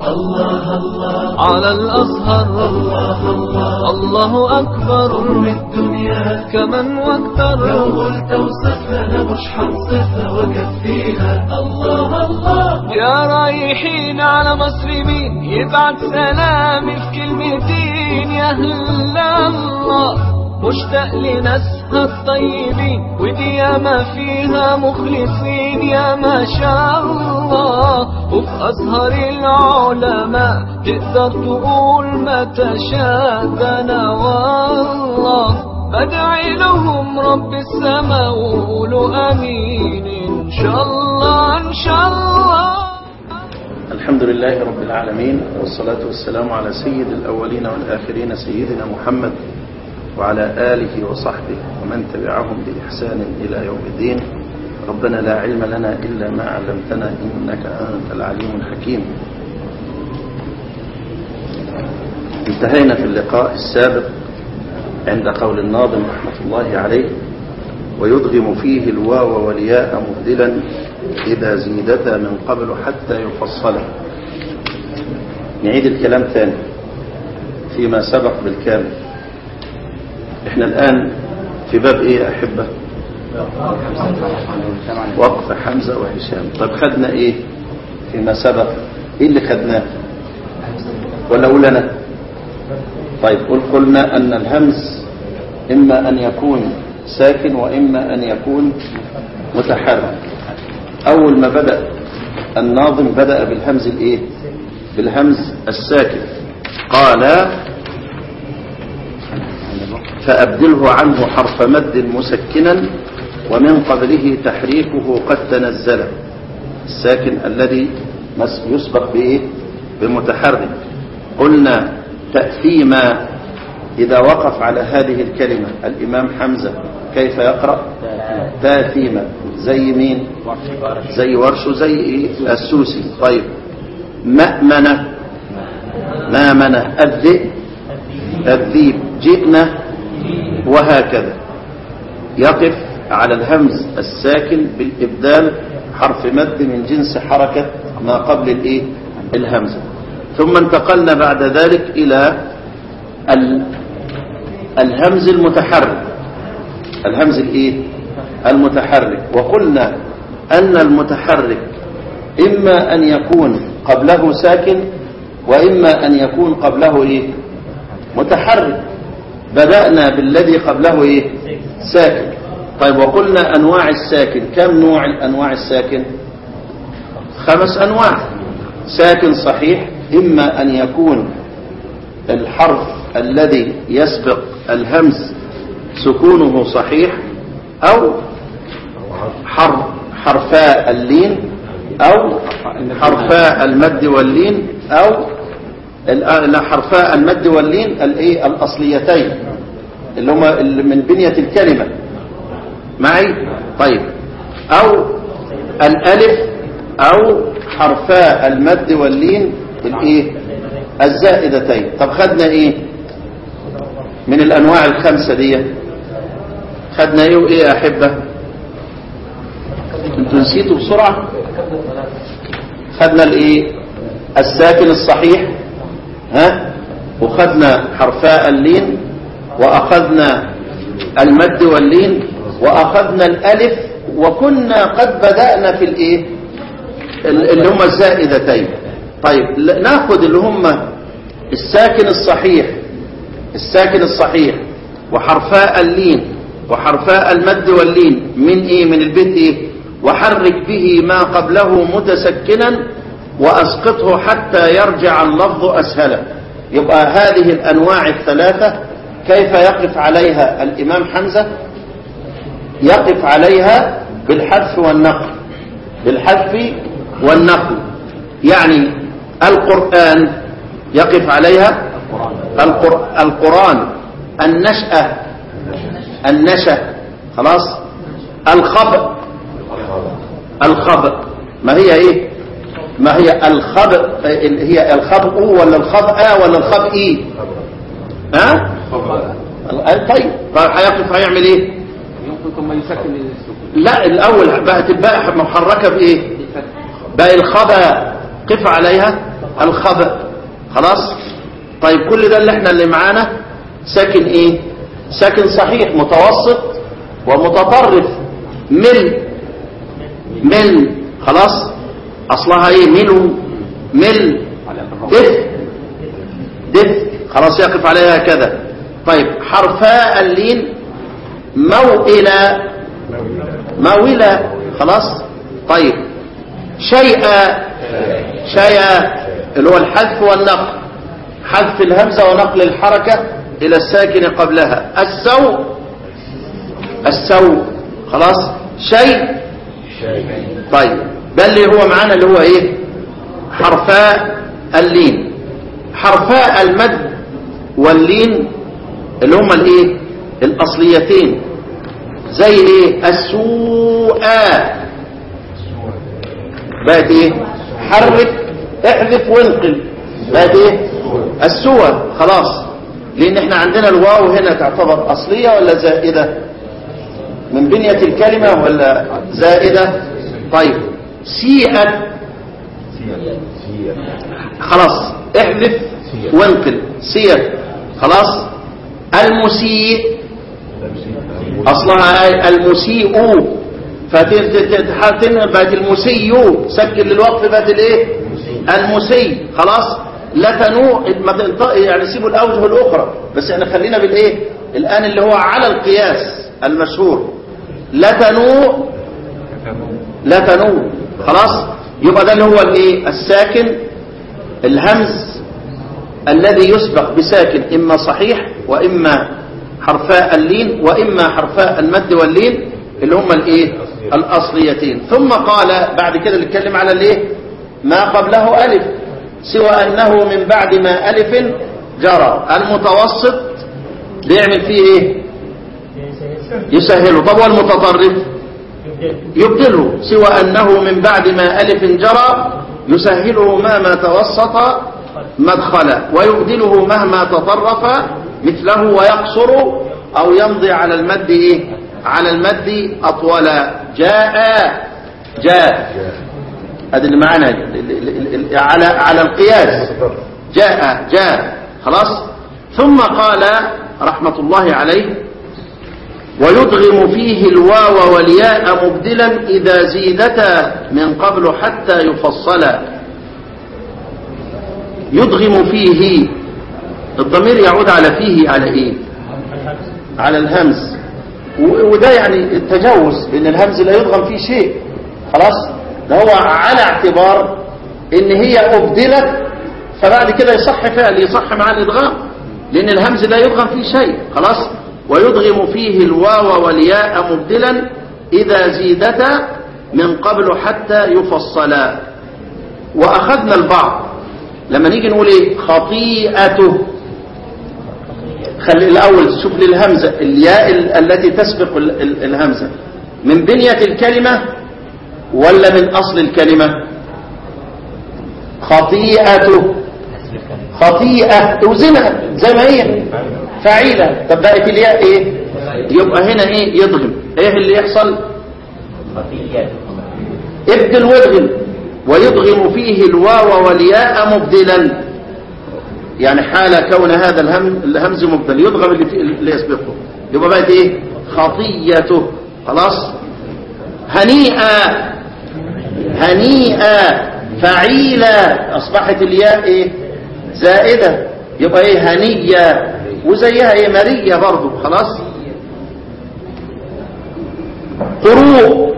الله الله على الأزهر الله الله الله أكبر قرب الدنيا كمن واكثر لو قلت وصفنا مش حنصفها وكفيها الله الله يا رايحين على مسلمين يبعت سلامي في كلمتين يا أهل الله مشتاق لناسها الطيبين ودي ياما فيها مخلصين يا ما شاء الله وفي أزهر العلماء تقدر تقول ما تشاء ده أنا والله بدعي لهم رب السماء وقولوا امين ان شاء الله ان شاء الله الحمد لله رب العالمين والصلاة والسلام على سيد الأولين والآخرين سيدنا محمد وعلى آله وصحبه ومن تبعهم بإحسان إلى يوم الدين ربنا لا علم لنا إلا ما علمتنا إنك أنت العليم الحكيم انتهينا في اللقاء السابق عند قول الناظم رحمة الله عليه ويدغم فيه الواو والياء مبدلا إذا زيدتا من قبل حتى يفصلا نعيد الكلام ثاني فيما سبق بالكامل احنا الآن في باب ايه يا أحبة وقف حمزة وهشام طيب خدنا ايه فيما سبق ايه اللي خدناه ولا أقول أنا طيب قل قلنا أن الهمز إما أن يكون ساكن وإما أن يكون متحرك أول ما بدأ الناظم بدأ بالهمز الإيه بالهمز الساكن قال فأبدله عنه حرف مد مسكنا ومن قبله تحريكه قد تنزل الساكن الذي يسبق بإيه بمتحرك قلنا تأثيما إذا وقف على هذه الكلمة الإمام حمزة كيف يقرأ تأثيما زي مين زي ورش زي إيه؟ السوسي طيب مأمنة مامنة الذئب الذيب جئنا وهكذا يقف على الهمز الساكن بالإبدال حرف مد من جنس حركة ما قبل الإيه الهمزة ثم انتقلنا بعد ذلك إلى الهمز المتحرك الهمز الايه المتحرك وقلنا أن المتحرك إما أن يكون قبله ساكن وإما أن يكون قبله إيه متحرك بدأنا بالذي قبله إيه ساكن طيب وقلنا أنواع الساكن كم نوع الأنواع الساكن خمس أنواع ساكن صحيح إما أن يكون الحرف الذي يسبق الهمز سكونه صحيح أو حرف حرفاء اللين أو حرفاء المد واللين أو حرفاء المد واللين الايه الأصليتين اللي هما من بنية الكلمة معي طيب أو الألف أو حرفاء المد واللين الايه الزائدتين طب خدنا ايه من الانواع الخمسه دي خدنا ايه وايه يا احبه انتوا نسيتوا بسرعه خدنا الايه الساكن الصحيح ها وخدنا حرفاء اللين واخذنا المد واللين واخذنا الالف وكنا قد بدانا في الايه اللي هم الزائدتين طيب ناخذ اللي هم الساكن الصحيح الساكن الصحيح وحرفاء اللين وحرفاء المد واللين من ايه من البيت ايه وحرك به ما قبله متسكنا واسقطه حتى يرجع اللفظ اسهلا يبقى هذه الانواع الثلاثة كيف يقف عليها الامام حمزة يقف عليها بالحذف والنقل بالحذف والنقل يعني القرآن يقف عليها القر... القرآن النشأة النشأ خلاص الخبأ الخبأ ما هي ايه ما هي الخبأ هي الخبأ ولا الخبأ ولا الخبئي ها طيب هيقف هيعمل ايه يمكن ثم يسكن السكون لا الاول بقى تبقى محركه بايه باقي الخبا قف عليها الخبأ خلاص طيب كل ده اللي احنا اللي معانا ساكن ايه ساكن صحيح متوسط ومتطرف مل مل خلاص اصلها ايه ملو مل دف دف خلاص يقف عليها كذا طيب حرفاء اللين موئلة موئلة خلاص طيب شيئا شيئا اللي هو الحذف والنقل حذف الهمزة ونقل الحركة إلى الساكن قبلها السو السو خلاص شيء طيب بل اللي هو معانا اللي هو ايه حرفاء اللين حرفاء المد واللين اللي هما الايه الاصليتين زي ايه السوء بقت ايه حرك احذف وانقل بقت ايه السوى خلاص لان احنا عندنا الواو هنا تعتبر اصلية ولا زائدة من بنية الكلمة ولا زائدة طيب سيئت خلاص احذف وانقل سيئت خلاص المسيء اصلها آية المسيء فتحاتن بقت المسيء سكن للوقف بقت الايه المسيء خلاص لا تنوع ما تنطق يعني سيبوا الاوجه الاخرى بس احنا خلينا بالايه الان اللي هو على القياس المشهور لا تنوع لا تنوع خلاص يبقى ده اللي هو الايه الساكن الهمز الذي يسبق بساكن اما صحيح واما حرفاء اللين واما حرفاء المد واللين اللي هم الايه الاصليتين ثم قال بعد كده نتكلم على الايه ما قبله الف سوى انه من بعد ما الف جرى المتوسط بيعمل فيه ايه يسهله طب والمتطرف يبدله سوى انه من بعد ما الف جرى يسهله مهما توسط مدخلا ويبدله مهما تطرف مثله ويقصر او يمضي على المد ايه على المد اطولا جاء جاء هذا اللي معانا على على القياس جاء جاء خلاص ثم قال رحمة الله عليه ويدغم فيه الواو والياء مبدلا إذا زيدتا من قبل حتى يفصلا يدغم فيه الضمير يعود على فيه على ايه على الهمز وده يعني التجاوز لان الهمز لا يدغم فيه شيء خلاص ده هو على اعتبار ان هي ابدلت فبعد كده يصح فعل يصح مع الادغام لان الهمز لا يدغم فيه شيء خلاص ويدغم فيه الواو والياء مبدلا اذا زيدتا من قبل حتى يفصلا واخذنا البعض لما نيجي نقول ايه خطيئته خلي الاول شوف لي الهمزه الياء التي تسبق الهمزه من بنيه الكلمه ولا من اصل الكلمه خطيئته خطيئه توزنها زي ما هي فعيله طب بقت الياء ايه يبقى هنا ايه يضغم ايه اللي يحصل ابدل وادغم ويضغم فيه الواو والياء مبدلا يعني حال كون هذا الهم الهمز مبدل يضغم اللي, في اللي يسبقه يبقى بقت ايه خطيته خلاص هنيئا هنيئا فعيلا اصبحت الياء ايه زائده يبقى ايه هنيه وزيها ايه مريه برضو خلاص قروء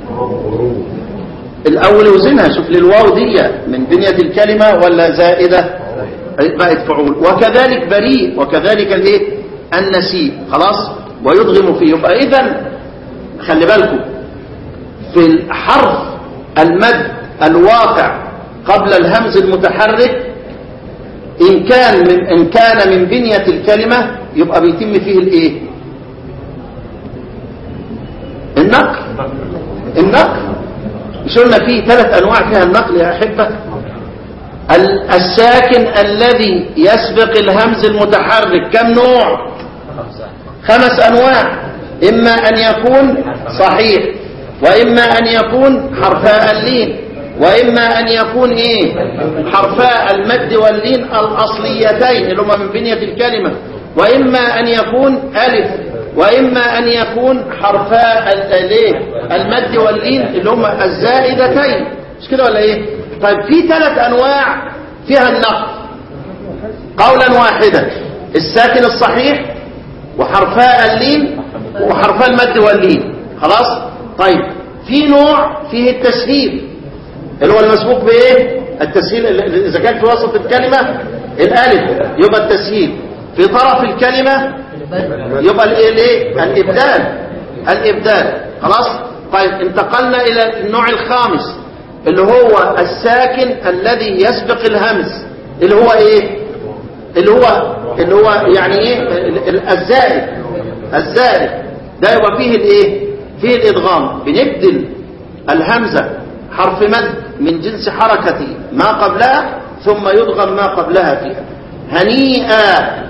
الاول وزنها شوف للواو دي من بنيه الكلمه ولا زائده بقت فعول وكذلك بريء وكذلك الايه النسيء خلاص ويضغم فيه يبقى اذا خلي بالكم في الحرف المد الواقع قبل الهمز المتحرك ان كان من ان كان من بنيه الكلمه يبقى بيتم فيه الايه النقل النقل مش قلنا فيه ثلاث انواع فيها النقل يا احبه الساكن الذي يسبق الهمز المتحرك كم نوع خمس انواع اما ان يكون صحيح واما ان يكون حرفاء اللين وإما أن يكون إيه حرفاء المد واللين الأصليتين اللي هما من بنية الكلمة وإما أن يكون ألف وإما أن يكون حرفاء ال- الإيه المد واللين اللي هما الزائدتين مش كده ولا إيه طيب في ثلاث أنواع فيها النقل قولا واحدا الساكن الصحيح وحرفاء اللين وحرفاء المد واللين خلاص طيب في نوع فيه التسهيل اللي هو المسبوق بايه التسهيل ال- اذا كان في وسط الكلمه الالف يبقى التسهيل في طرف الكلمه يبقى الايه الايه الابدال الابدال خلاص طيب انتقلنا الى النوع الخامس اللي هو الساكن الذي يسبق الهمز اللي هو ايه اللي هو اللي هو يعني ايه ال- ال- الزائد الزائد ده يبقى فيه الايه فيه الادغام بنبدل الهمزه حرف مد من جنس حركة ما قبلها ثم يدغم ما قبلها فيها هنيئا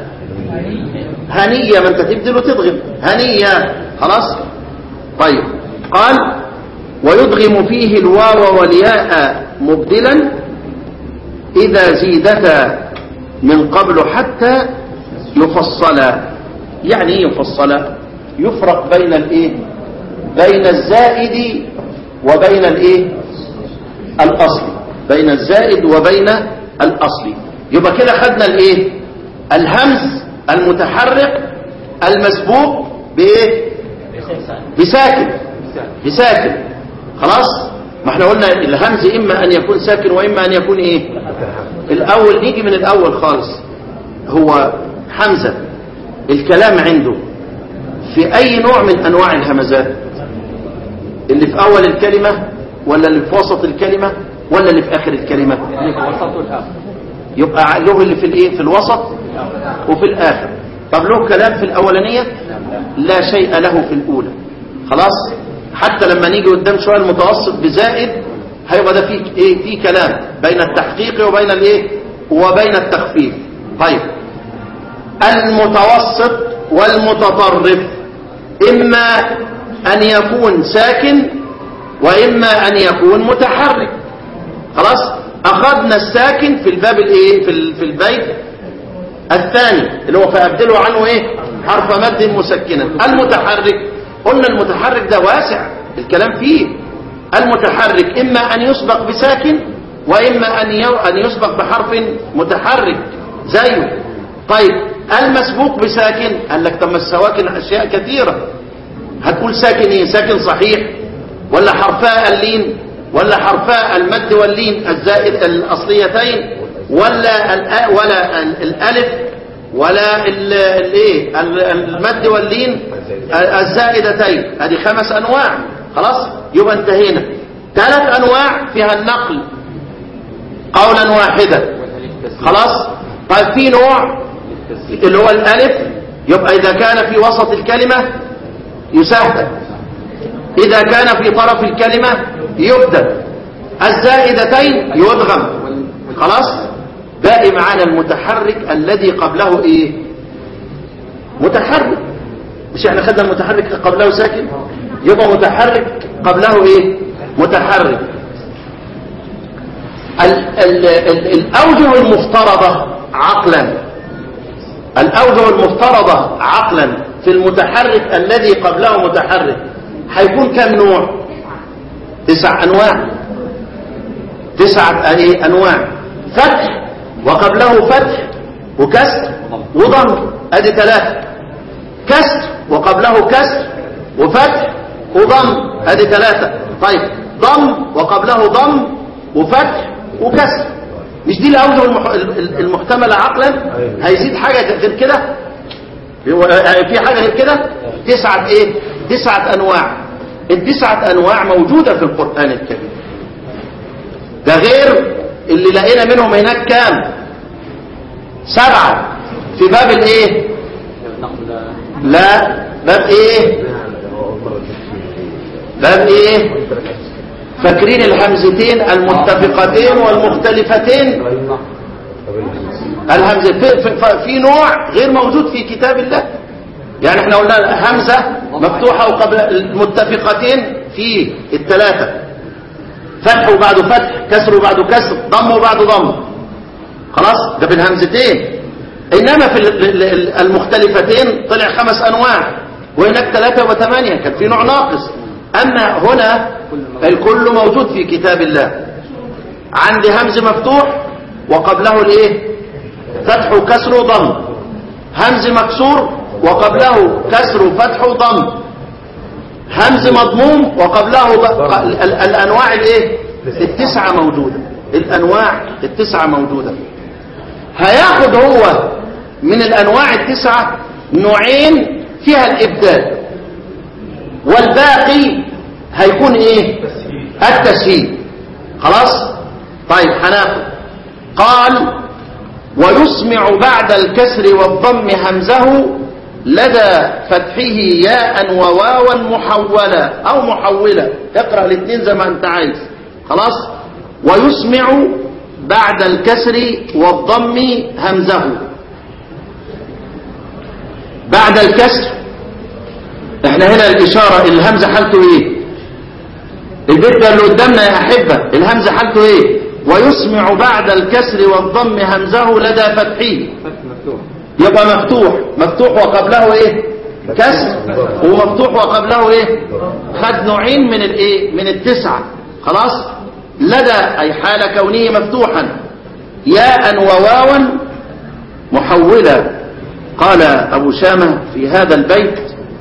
هنية ما انت تبدل وتدغم هنية خلاص طيب قال ويدغم فيه الواو والياء مبدلا إذا زيدتا من قبل حتى يفصلا يعني ايه يفصلا يفرق بين الايه بين الزائد وبين الايه الاصلي بين الزائد وبين الاصلي يبقى كده خدنا الايه الهمز المتحرك المسبوق بايه بساكن بساكن خلاص ما احنا قلنا الهمز اما ان يكون ساكن واما ان يكون ايه الاول نيجي من الاول خالص هو حمزه الكلام عنده في اي نوع من انواع الهمزات اللي في اول الكلمه ولا اللي في وسط الكلمه ولا اللي في اخر الكلمه اللي في وسط والآخر يبقى له اللي في الايه في الوسط وفي الاخر طب له كلام في الاولانيه لا شيء له في الاولى خلاص حتى لما نيجي قدام شويه المتوسط بزائد هيبقى ده فيه ايه في كلام بين التحقيق وبين الايه وبين التخفيف طيب المتوسط والمتطرف اما ان يكون ساكن واما ان يكون متحرك خلاص اخذنا الساكن في الباب الايه في ال- في البيت الثاني اللي هو فابدله عنه ايه حرف مد مسكنا المتحرك قلنا المتحرك ده واسع الكلام فيه المتحرك اما ان يسبق بساكن واما ان يو- ان يسبق بحرف متحرك زيه طيب المسبوق بساكن قال لك طب ما السواكن اشياء كثيره هتقول ساكن ايه ساكن صحيح ولا حرفاء اللين ولا حرفاء المد واللين الزائد الاصليتين ولا الأ ولا ال- الالف ولا ال- الايه ال- المد واللين الزائدتين هذه خمس انواع خلاص يبقى انتهينا ثلاث انواع فيها النقل قولا واحدا خلاص طيب في نوع اللي هو الالف يبقى اذا كان في وسط الكلمه يسهل إذا كان في طرف الكلمة يبدل الزائدتين يدغم خلاص باقي معانا المتحرك الذي قبله ايه متحرك مش احنا خدنا المتحرك قبله ساكن يبقى متحرك قبله ايه متحرك ال ال ال الأوجه المفترضة عقلا الأوجه المفترضة عقلا في المتحرك الذي قبله متحرك هيكون كم نوع تسع أنواع تسعة أي أنواع فتح وقبله فتح وكسر وضم أدي ثلاثة كسر وقبله كسر وفتح وضم أدي ثلاثة طيب ضم وقبله ضم وفتح وكسر مش دي الأوجه المح... المحتملة عقلا هيزيد حاجة غير كده في حاجة غير كده تسعة ايه تسعة انواع التسعة انواع موجودة في القرآن الكريم ده غير اللي لقينا منهم هناك كام سبعة في باب الايه لا باب ايه باب ايه فاكرين الهمزتين المتفقتين والمختلفتين الهمزة في, في, في نوع غير موجود في كتاب الله يعني احنا قلنا همزة مفتوحة وقبل المتفقتين في الثلاثة فتح وبعده فتح كسر وبعده كسر ضم وبعده ضم خلاص ده في الهمزتين انما في ال- ال- ال- المختلفتين طلع خمس انواع وهناك ثلاثة وثمانية كان في نوع ناقص اما هنا الكل موجود في كتاب الله عندي همز مفتوح وقبله الايه فتح وكسر وضم همز مكسور وقبله كسر وفتح وضم همز مضموم وقبله ب- ال- ال- الانواع الايه التسعه موجوده الانواع التسعه موجوده هياخد هو من الانواع التسعه نوعين فيها الابدال والباقي هيكون ايه التسهيل خلاص طيب هناخد قال ويسمع بعد الكسر والضم همزه لدى فتحه ياء وواوا محولة أو محولة اقرأ الاثنين زي ما أنت عايز خلاص ويسمع بعد الكسر والضم همزه بعد الكسر احنا هنا الإشارة الهمزة حالته ايه البيت ده اللي قدامنا يا أحبة الهمزة حالته ايه ويسمع بعد الكسر والضم همزه لدى فتحه فتح مفتوح يبقى مفتوح مفتوح وقبله ايه كسر ومفتوح وقبله ايه خد نوعين من الايه من التسعه خلاص لدى اي حال كونه مفتوحا ياء وواوا محولا قال ابو شامه في هذا البيت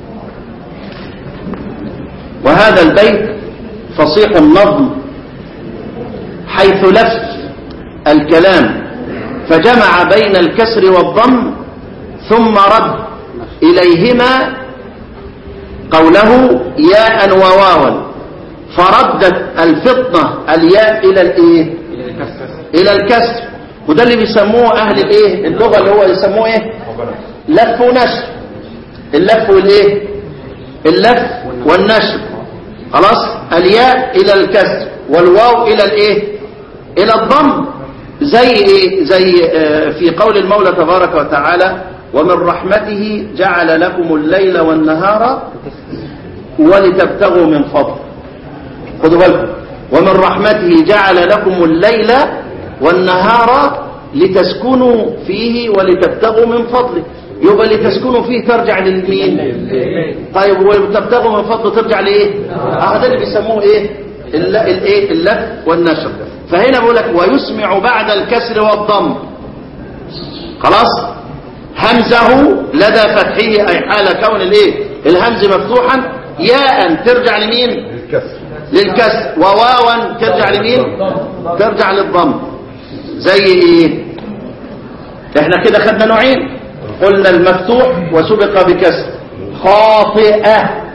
وهذا البيت فصيح النظم حيث لف الكلام فجمع بين الكسر والضم ثم رد إليهما قوله ياء وواوا فردت الفطنة الياء إلى الإيه إلى الكسر إلى الكسر وده اللي بيسموه أهل الإيه اللغة اللي هو يسموه إيه لف ونشر اللف والإيه اللف والنشر خلاص الياء إلى الكسر والواو إلى الإيه إلى الضم زي إيه زي آه، في قول المولى تبارك وتعالى ومن رحمته جعل لكم الليل والنهار ولتبتغوا من فضله خدوا بالكم ومن رحمته جعل لكم الليل والنهار لتسكنوا فيه ولتبتغوا من فضله يبقى لتسكنوا فيه ترجع للمين طيب ولتبتغوا من فضله ترجع لايه اه ده اللي بيسموه ايه الل- الايه اللف والنشر فهنا بقول لك ويسمع بعد الكسر والضم خلاص همزه لدى فتحه اي حال كون الايه الهمز مفتوحا ياء ترجع لمين الكسر للكسر وواوا ترجع لمين ترجع للضم زي ايه احنا كده خدنا نوعين قلنا المفتوح وسبق بكسر خاطئة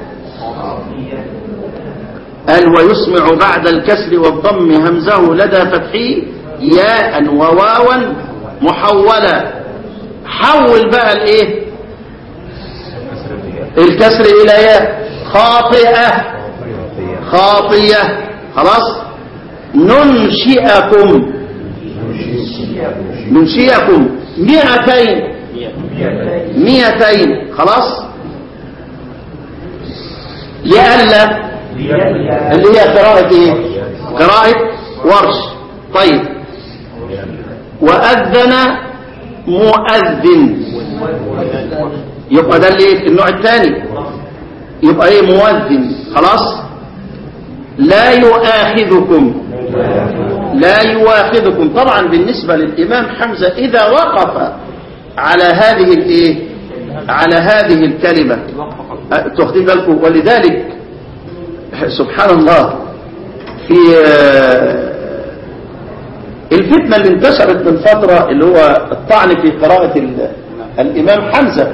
قال ويسمع بعد الكسر والضم همزه لدى فتحه ياء وواوا محولا حول بقى الايه الكسر الى ياء خاطئة خاطية خلاص ننشئكم ننشئكم مئتين مئتين خلاص لئلا اللي هي قراءة ايه قراءة ورش طيب وأذن مؤذن يبقى ده اللي النوع الثاني يبقى ايه مؤذن خلاص لا يؤاخذكم لا يواخذكم طبعا بالنسبة للإمام حمزة إذا وقف على هذه الإيه على هذه الكلمة أه، تاخدين بالكم ولذلك سبحان الله في آه، الفتنة اللي انتشرت من فترة اللي هو الطعن في قراءة ال- الإمام حمزة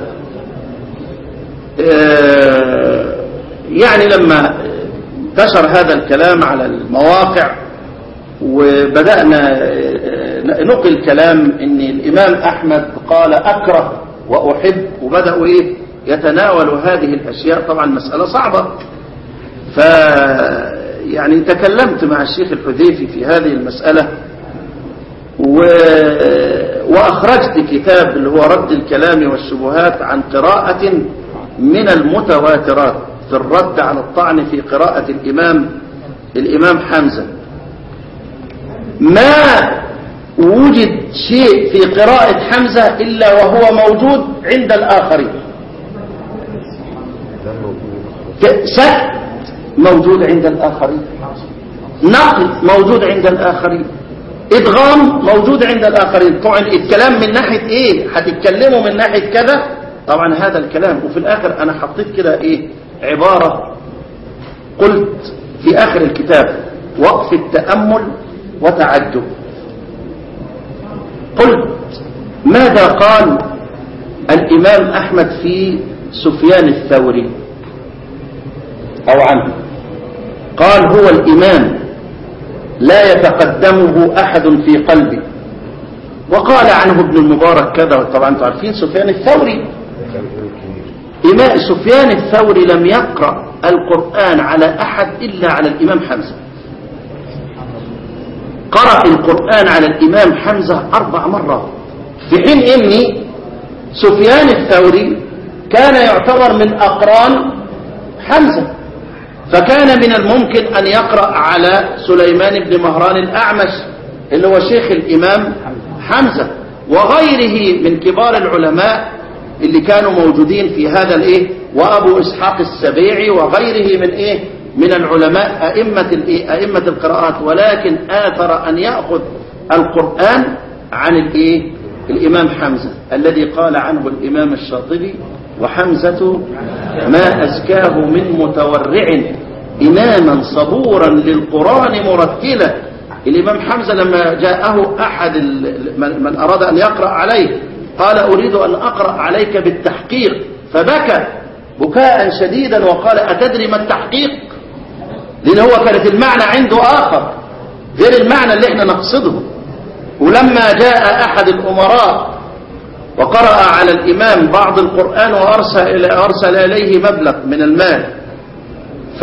آه، يعني لما انتشر هذا الكلام على المواقع وبدأنا آه، نقل كلام ان الامام احمد قال اكره واحب وبدأوا ايه يتناولوا هذه الاشياء طبعا مسألة صعبة ف يعني تكلمت مع الشيخ الحذيفي في هذه المسألة و... وأخرجت كتاب اللي هو رد الكلام والشبهات عن قراءة من المتواترات في الرد على الطعن في قراءة الإمام الإمام حمزة ما وجد شيء في قراءة حمزة إلا وهو موجود عند الآخرين ك- سكت موجود عند الآخرين نقل موجود عند الآخرين إدغام موجود عند الآخرين طبعا الكلام من ناحية إيه هتتكلموا من ناحية كذا طبعا هذا الكلام وفي الآخر أنا حطيت كده إيه عبارة قلت في آخر الكتاب وقف التأمل وتعجب قلت ماذا قال الإمام أحمد في سفيان الثوري أو عنه قال هو الإمام لا يتقدمه أحد في قلبي وقال عنه ابن المبارك كذا طبعا انتم عارفين سفيان الثوري إمام سفيان الثوري لم يقرأ القرآن على أحد إلا على الإمام حمزة قرأ القرآن على الإمام حمزة أربع مرات في حين إني سفيان الثوري كان يعتبر من أقران حمزة فكان من الممكن أن يقرأ على سليمان بن مهران الأعمش اللي هو شيخ الإمام حمزة وغيره من كبار العلماء اللي كانوا موجودين في هذا الايه وابو اسحاق السبيعي وغيره من ايه من العلماء ائمه الايه ائمه القراءات ولكن اثر ان ياخذ القران عن الايه الامام حمزه الذي قال عنه الامام الشاطبي وحمزه ما ازكاه من متورع اماما صبورا للقران مرتلا الامام حمزه لما جاءه احد ال- من من اراد ان يقرا عليه قال أريد أن أقرأ عليك بالتحقيق فبكى بكاء شديدا وقال أتدري ما التحقيق لأن هو كانت المعنى عنده آخر غير المعنى اللي احنا نقصده ولما جاء أحد الأمراء وقرأ على الإمام بعض القرآن وأرسل إلى أرسل إليه مبلغ من المال ف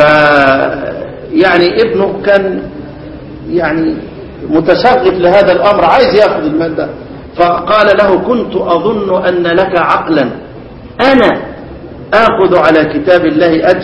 يعني ابنه كان يعني متشغف لهذا الأمر عايز ياخذ المال ده فقال له كنت أظن أن لك عقلا أنا آخذ على كتاب الله أجر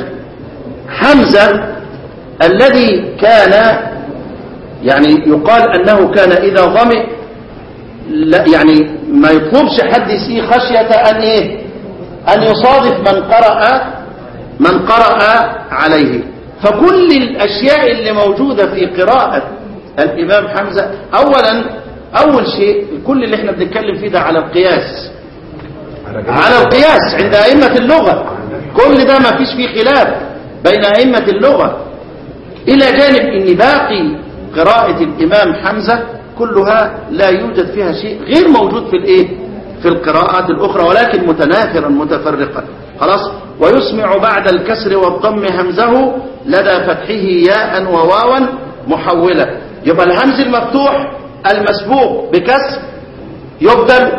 حمزة الذي كان يعني يقال أنه كان إذا ظمئ لا يعني ما يطلبش حد يسيه خشية أن إيه أن يصادف من قرأ من قرأ عليه فكل الأشياء اللي موجودة في قراءة الإمام حمزة أولا أول شيء كل اللي احنا بنتكلم فيه ده على القياس على القياس عند أئمة اللغة كل ده ما فيش فيه خلاف بين أئمة اللغة إلى جانب أن باقي قراءة الإمام حمزة كلها لا يوجد فيها شيء غير موجود في الإيه في القراءات الأخرى ولكن متناثرا متفرقا خلاص ويسمع بعد الكسر والضم همزه لدى فتحه ياء وواوا محولة يبقى الهمز المفتوح المسبوق بكسر يبدل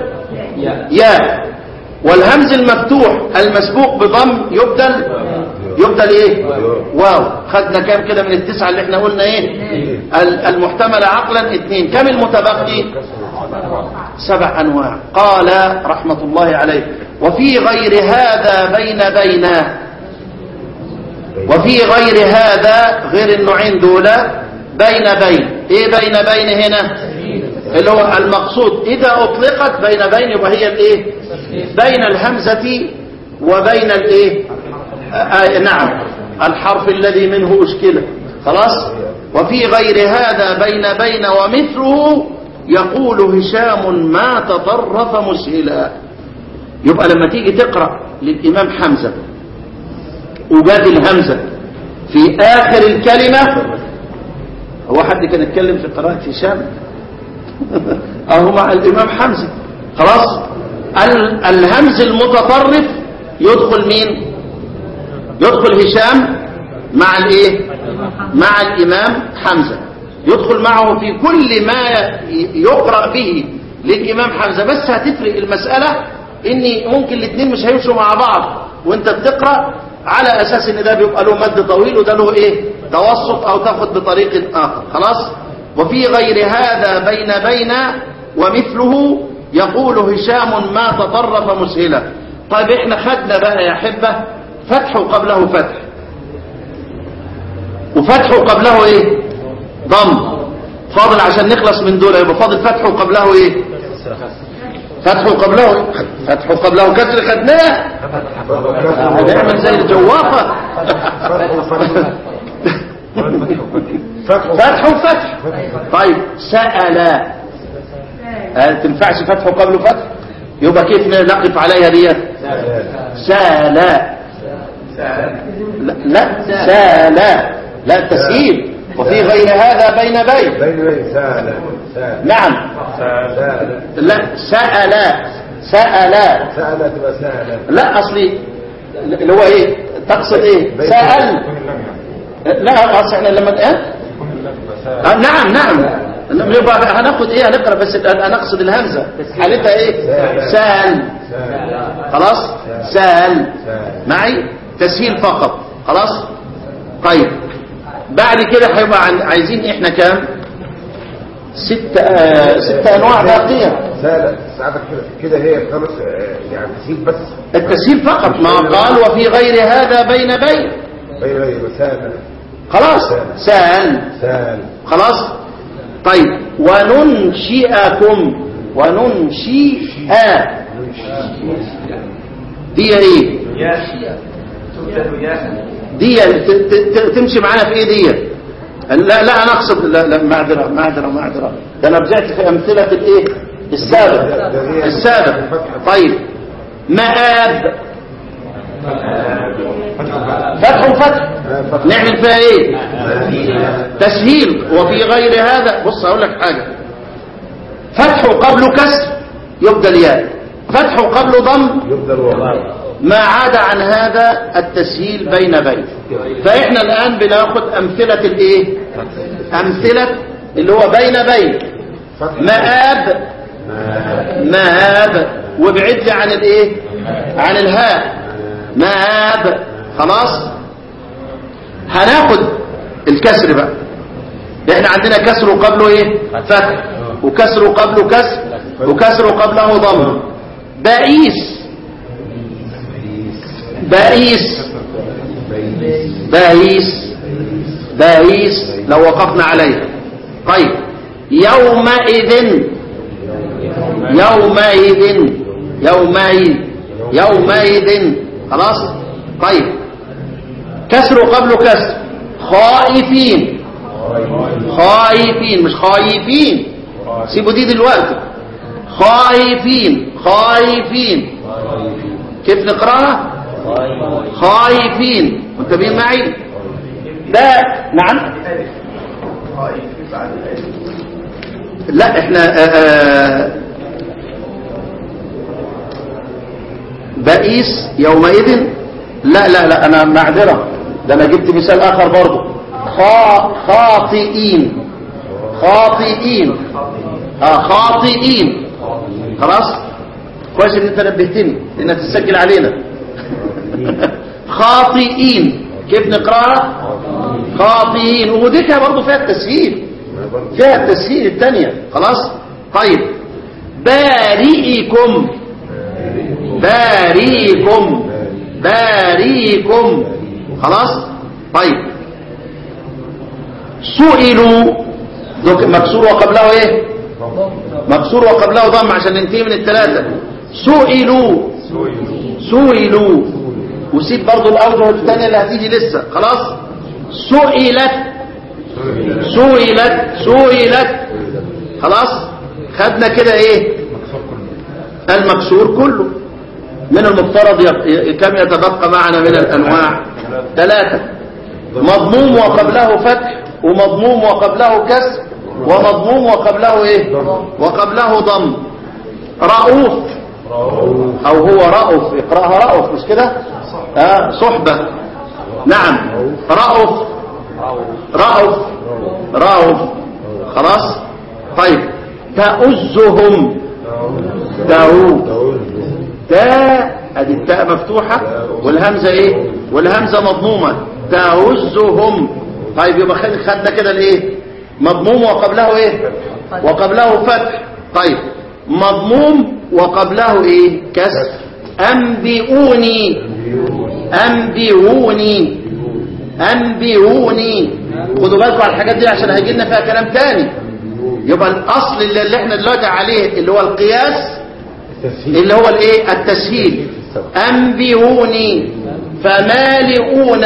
ياء والهمز المفتوح المسبوق بضم يبدل يبدل ايه واو خدنا كام كده من التسعة اللي احنا قلنا ايه ال- المحتمل عقلا اثنين كم المتبقي سبع انواع قال رحمة الله عليه وفي غير هذا بين بين وفي غير هذا غير النوعين دول بين بين ايه بين بين هنا اللي هو المقصود اذا اطلقت بين بين يبقى هي الايه بين الهمزة وبين الايه آه نعم الحرف الذي منه اشكله خلاص وفي غير هذا بين بين ومثله يقول هشام ما تطرف مسهلا يبقى لما تيجي تقرأ للإمام حمزة وجات الهمزة في آخر الكلمة هو حد كان يتكلم في قراءة هشام أهو مع الإمام حمزة خلاص ال- الهمز المتطرف يدخل مين يدخل هشام مع الايه مع الإمام حمزة يدخل معه في كل ما ي- يقرأ به للإمام حمزة بس هتفرق المسألة ان ممكن الاثنين مش هيمشوا مع بعض وانت بتقرأ على اساس ان ده بيبقى له مد طويل وده له ايه توسط او تاخد بطريق اخر خلاص وفي غير هذا بين بين ومثله يقول هشام ما تطرف مسهلا طيب احنا خدنا بقى يا حبة فتح قبله فتح وفتح قبله ايه ضم فاضل عشان نخلص من دول يبقى فاضل فتح وقبله ايه فتح وقبله إيه؟ فتح وقبله كسر خدناه هنعمل زي الجوافة فتح وفتح طيب سأل هل تنفعش فتح وقبله فتح يبقى كيف نقف عليها دي سال لا لا سال لا تسهيل وفي غير هذا بين بين بين بين سال سال نعم سال لا سأل سأل سال تبقى سال لا اصلي اللي هو ايه تقصد ايه سأل لا اصل احنا لما ايه آه نعم نعم يبقى هناخد ايه هنقرا بس انا اقصد الهمزه حالتها ايه سال خلاص سال معي تسهيل فقط خلاص طيب بعد كده هيبقى عن- عايزين احنا كام ست آه ست انواع باقيه سال ساعتك كده كده هي خمس آه، يعني تسيب بس التسهيل فقط ما قال وفي غير هذا بين بين بين بين يبقى سال خلاص سال سال خلاص طيب وننشئكم وننشئ دي ايه دي ت- ت- ت- تمشي معانا في ايه دي لا لا انا اقصد لا لا معذره معذره معذره ده انا رجعت في امثله الايه السابق السابق طيب مآب فتح وفتح نعمل فيها ايه تسهيل وفي غير هذا بص اقول لك حاجه فتح قبل كسر يبدل ياء فتح قبل ضم يبدأ الوضع ما عاد عن هذا التسهيل بين بين فاحنا الان بناخد امثله الايه امثله اللي هو بين بين مآب مآب وابعد لي عن الايه عن الهاء مآب خلاص هناخد الكسر بقى احنا عندنا كسر قبله ايه فتح وكسر قبله كسر وكسر قبله ضم بائس بائس بائس بائس لو وقفنا عليه طيب يومئذ يومئذ يومئذ يومئذ خلاص طيب كسر قبل كسر خائفين خائفين مش خايفين سيبوا دي دلوقتي خايفين خايفين كيف نقراها خايفين منتبهين معي ده نعم لا احنا آه، آه، بئيس يومئذ لا لا لا انا معذره ده انا جبت مثال اخر برضه خا خاطئين خاطئين اه خاطئين خلاص كويس ان انت نبهتني لانها تسجل علينا خاطئين كيف نقراها خاطئين ودي كده برضه فيها التسهيل فيها التسهيل الثانيه خلاص طيب بارئكم باريكم باريكم خلاص طيب سئلوا دوك مكسور وقبله ايه مكسور وقبله ضم عشان ننتهي من الثلاثة سئلوا سئلوا وسيب برضو الأوجه الثانية اللي هتيجي لسه خلاص سئلت سئلت سئلت خلاص خدنا كده ايه المكسور كله من المفترض ي- ي- كم يتبقى معنا من الأنواع ثلاثة مضموم وقبله فتح ومضموم وقبله كسر ومضموم وقبله ايه وقبله ضم رؤوف او هو رؤوف اقراها رؤوف مش كده آه صحبة نعم رؤوف رؤوف رؤوف خلاص طيب تأزهم داود تاء ادي التاء مفتوحة والهمزة ايه والهمزة مضمومة تهزهم طيب يبقى خد- خدنا كده الايه مضموم وقبله ايه وقبله فتح طيب مضموم وقبله ايه كسر انبئوني انبئوني انبئوني خدوا بالكم على الحاجات دي عشان هيجي لنا فيها كلام تاني يبقى الاصل اللي اللي احنا دلوقتي عليه اللي هو القياس التسهيل اللي هو الايه التسهيل انبئوني فمالئون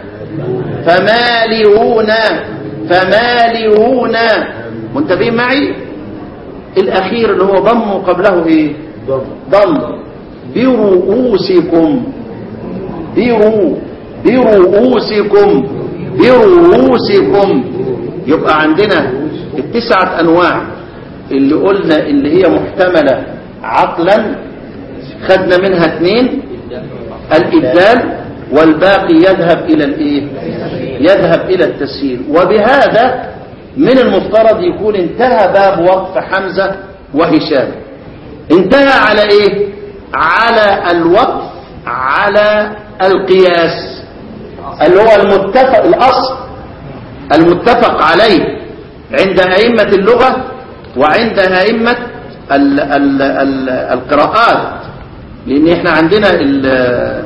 فمالئون فمالئون منتبهين معي الاخير اللي هو ضم قبله ايه ضم ضم برؤوسكم برو برؤوسكم برؤوسكم يبقى عندنا التسعة أنواع اللي قلنا اللي هي محتملة عقلا خدنا منها اثنين الإبدال والباقي يذهب إلى الإيه يذهب إلى التسهيل وبهذا من المفترض يكون انتهى باب وقف حمزة وهشام انتهى على ايه على الوقف على القياس اللي هو المتفق الاصل المتفق عليه عند ائمه اللغه وعند ائمه ال ال ال القراءات لان احنا عندنا ال-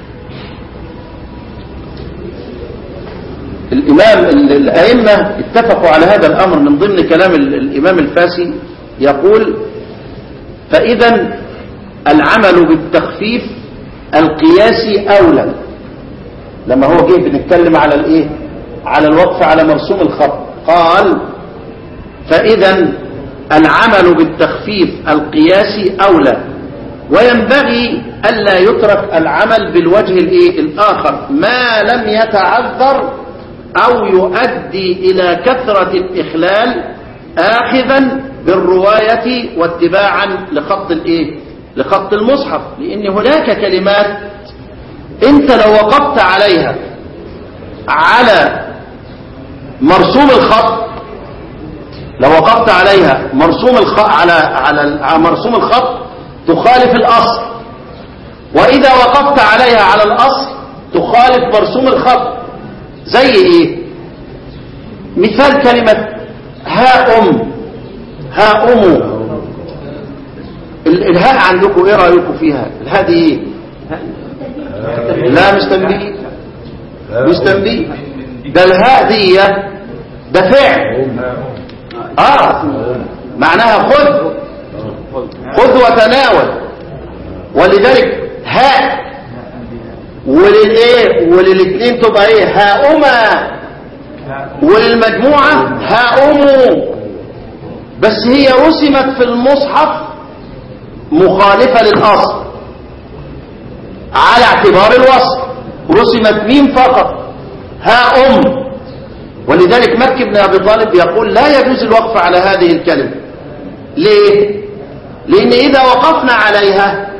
الإمام ال- الأئمة اتفقوا على هذا الأمر من ضمن كلام ال- الإمام الفاسي يقول فإذا العمل بالتخفيف القياسي أولى لما هو جه بنتكلم على الإيه على الوقف على مرسوم الخط قال فإذا العمل بالتخفيف القياسي أولى وينبغي ألا يترك العمل بالوجه الإيه الآخر ما لم يتعذر أو يؤدي إلى كثرة الإخلال آخذا بالرواية واتباعا لخط الإيه لخط المصحف لأن هناك كلمات أنت لو وقفت عليها على مرسوم الخط لو وقفت عليها مرسوم الخط على على على مرسوم الخط تخالف الأصل وإذا وقفت عليها على الأصل تخالف مرسوم الخط زي إيه مثال كلمة ها أم ها أم ال- الهاء عندكم إيه رأيكم فيها الهاء دي إيه لا مش تنبيه مش تنبيه ده الهاء دي ده فعل اه معناها خذ خذ وتناول ولذلك هاء وللايه وللاثنين تبقى ايه هاؤما وللمجموعه هاؤموا بس هي رسمت في المصحف مخالفه للاصل على اعتبار الوصف رسمت ميم فقط ها ام ولذلك مكي بن ابي طالب يقول لا يجوز الوقف على هذه الكلمه ليه لان اذا وقفنا عليها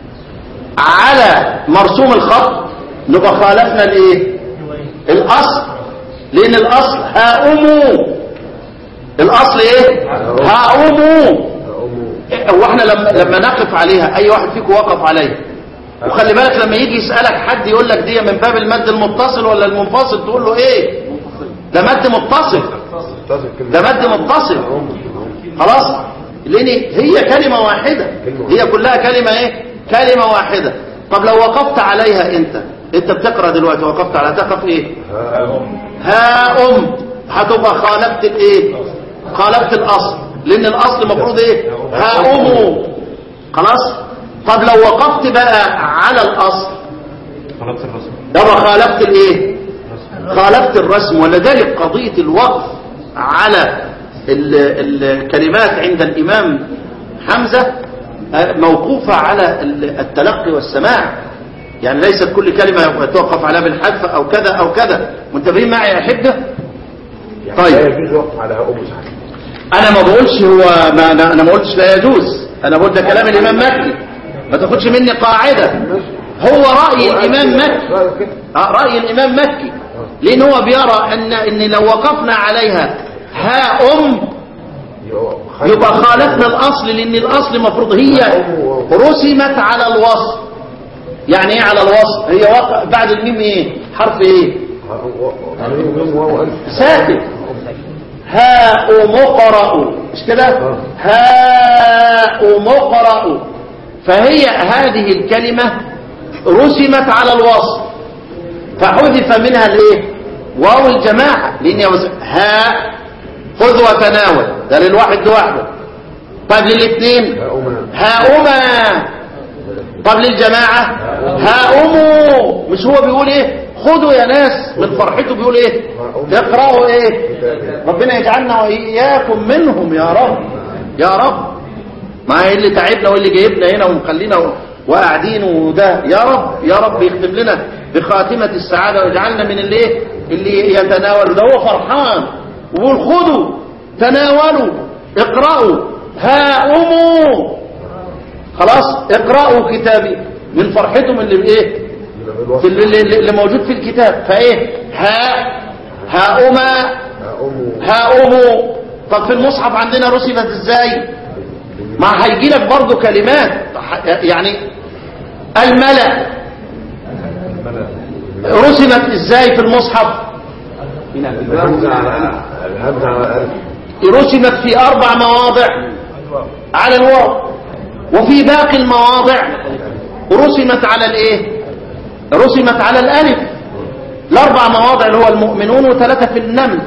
على مرسوم الخط نبقى خالفنا الايه الاصل لان الاصل هاؤموا الاصل ايه هاؤموا هو احنا لما لما نقف عليها اي واحد فيكم وقف عليها وخلي بالك لما يجي يسالك حد يقول لك دي من باب المد المتصل ولا المنفصل تقول له ايه ده مد متصل اتصل كلمة ده مد متصل خلاص لان هي كلمة واحدة هي كلها كلمة ايه كلمة واحدة طب لو وقفت عليها انت انت بتقرأ دلوقتي وقفت على تقف ايه ها ام هتبقى خالفت الايه خالفت الاصل لان الاصل المفروض ايه ها ام خلاص طب لو وقفت بقى على الاصل يبقى خالفت الايه خالفت الرسم ولذلك قضية الوقف على ال- الكلمات عند الإمام حمزة آه، موقوفة على ال- التلقي والسماع يعني ليست كل كلمة يتوقف عليها بالحذف أو كذا أو كذا منتبهين معي يا أحبة يعني طيب. لا يجوز وقف على ام صحيح أنا ما بقولش هو ما أنا, أنا ما قلتش لا يجوز أنا بقول ده كلام الإمام مكي ما تاخدش مني قاعدة هو رأي الإمام مكي رأيه كده آه، رأي الإمام مكي لأن هو بيرى أن, إن لو وقفنا عليها ها أم يبقى يبقى خالفنا الأصل لأن الأصل مفروض هي رسمت على الوصف يعني إيه على الوصف هي وقع بعد الميم إيه حرف إيه عليهم واو ألف ساكن هاء مقرأ مش كده هاء مقرأ فهي هذه الكلمة رسمت على الوصف فحذف منها الايه واو الجماعة لان هي وز- هاء خذ وتناول ده للواحد لوحده طب للاثنين هؤلاء هاؤما طب للجماعة هاؤموا مش هو بيقول ايه خدوا يا ناس من فرحته بيقول ايه اقرأوا ايه ربنا يجعلنا وإياكم منهم يا رب يا رب ما هي اللي تعبنا واللي جايبنا هنا ومخلينا و- وقاعدين وده يا رب يا رب يختم لنا بخاتمة السعادة ويجعلنا من اللي ايه اللي يتناول ده هو فرحان ويقول خذوا تناولوا اقرأوا هاؤموا خلاص اقرأوا كتابي من فرحتهم اللي بايه في اللي, اللي اللي موجود في الكتاب فايه ها هاؤما هؤلاء هاؤموا طب في المصحف عندنا رسمت ازاي ما هيجي لك برضه كلمات يعني الملأ رسمت ازاي في المصحف الهمزة على الهمزة على الألف رسمت في اربع مواضع على الواو وفي باقي المواضع رسمت على الايه رسمت على الالف الاربع مواضع اللي هو المؤمنون وثلاثه في النمل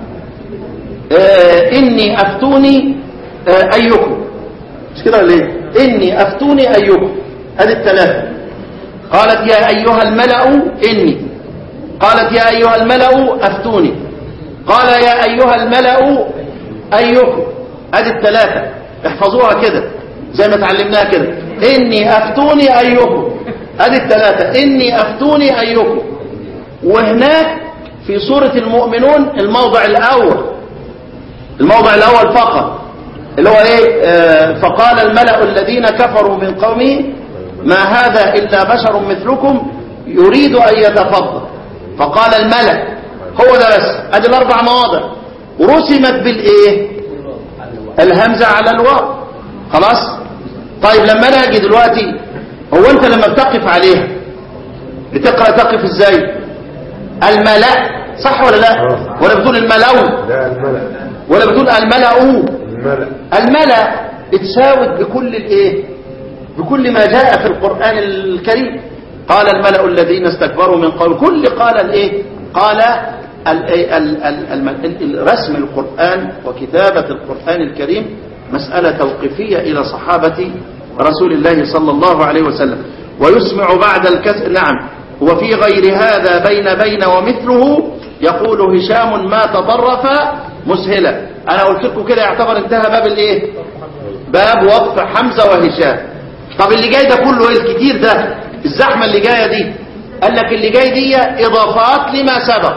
آه اني افتوني آه ايكم مش كده ولا ايه اني افتوني ايكم ادي الثلاثه قالت يا ايها الملأ اني قالت يا ايها الملأ افتوني قال يا ايها الملأ ايكم ادي الثلاثه احفظوها كده زي ما اتعلمناها كده اني افتوني ايكم ادي الثلاثه اني افتوني ايكم وهناك في سوره المؤمنون الموضع الاول الموضع الاول فقط اللي هو ايه آه فقال الملأ الذين كفروا من قومه ما هذا الا بشر مثلكم يريد ان يتفضل فقال الملأ هو ده بس ادي الاربع مواضع ورسمت بالايه الهمزه على الواو خلاص طيب لما انا اجي دلوقتي هو انت لما بتقف عليها بتقرا تقف ازاي الملأ صح ولا لا آه. ولا بتقول الملأ لا الملأ ولا بتقول الملأ الملأ الملأ اتساوت بكل الايه بكل ما جاء في القرآن الكريم قال الملأ الذين استكبروا من قول كل قال الايه قال ال- ال- ال- الم- ال- رسم القرآن وكتابة القرآن الكريم مسألة توقيفية إلى صحابة رسول الله صلى الله عليه وسلم ويسمع بعد الكسر نعم وفي غير هذا بين بين ومثله يقول هشام ما تطرف مسهلا انا قلت لكم كده يعتبر انتهى باب الايه باب وقف حمزه وهشام طب اللي جاي ده كله ايه الكتير ده الزحمه اللي جايه دي قال لك اللي جاي دي اضافات لما سبق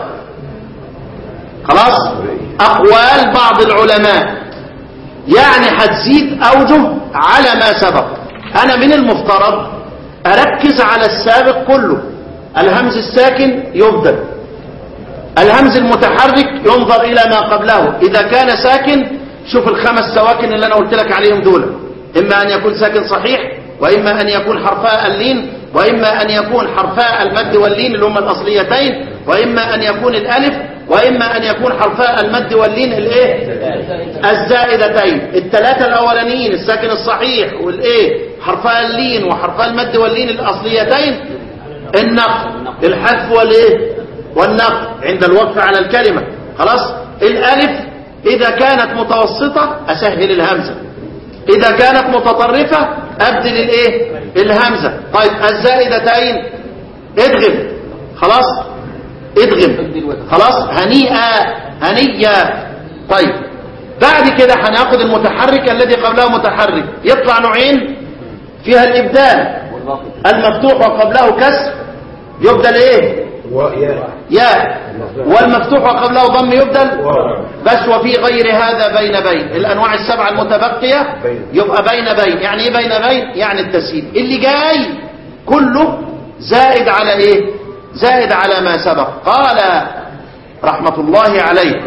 خلاص اقوال بعض العلماء يعني هتزيد اوجه على ما سبق انا من المفترض اركز على السابق كله الهمز الساكن يبدل الهمز المتحرك ينظر إلى ما قبله إذا كان ساكن شوف الخمس سواكن اللي أنا قلت لك عليهم دول إما أن يكون ساكن صحيح وإما أن يكون حرفاء اللين وإما أن يكون حرفاء المد واللين اللي هما الأصليتين وإما أن يكون الألف وإما أن يكون حرفاء المد واللين الإيه الزائدتين الثلاثة الأولانيين الساكن الصحيح والإيه حرفاء اللين وحرفاء المد واللين الأصليتين النقل الحذف والايه والنقل عند الوقف على الكلمة خلاص الالف اذا كانت متوسطة اسهل الهمزة اذا كانت متطرفة ابدل الايه الهمزة طيب الزائدتين ادغم خلاص ادغم خلاص هنيئة هنية طيب بعد كده هناخد المتحرك الذي قبله متحرك يطلع نوعين فيها الابدال المفتوح وقبله كسر يبدل ايه وياء ياء والمفتوح وقبله ضم يبدل واو. بس وفي غير هذا بين بين الانواع السبعه المتبقيه بين. يبقى بين بين يعني ايه بين بين يعني التسهيل اللي جاي كله زائد على ايه زائد على ما سبق قال رحمه الله عليه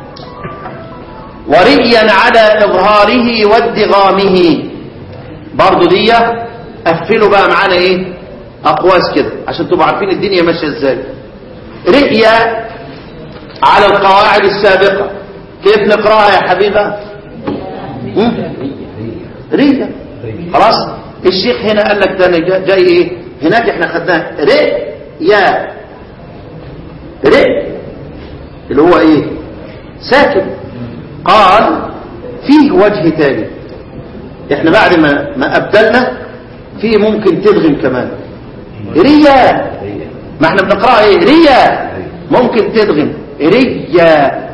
ورئيا على اظهاره وادغامه برضو دي قفلوا بقى معانا ايه اقواس كده عشان تبقوا عارفين الدنيا ماشيه ازاي رئية على القواعد السابقة كيف نقراها يا حبيبة هم؟ رئية خلاص الشيخ هنا قال لك ده أنا جا- جاي ايه هناك احنا خدناه رئية رئ اللي هو ايه ساكن قال فيه وجه تاني احنا بعد ما ما ابدلنا فيه ممكن تدغم كمان ريا ما احنا بنقرأ ايه ريا ممكن تدغم ريا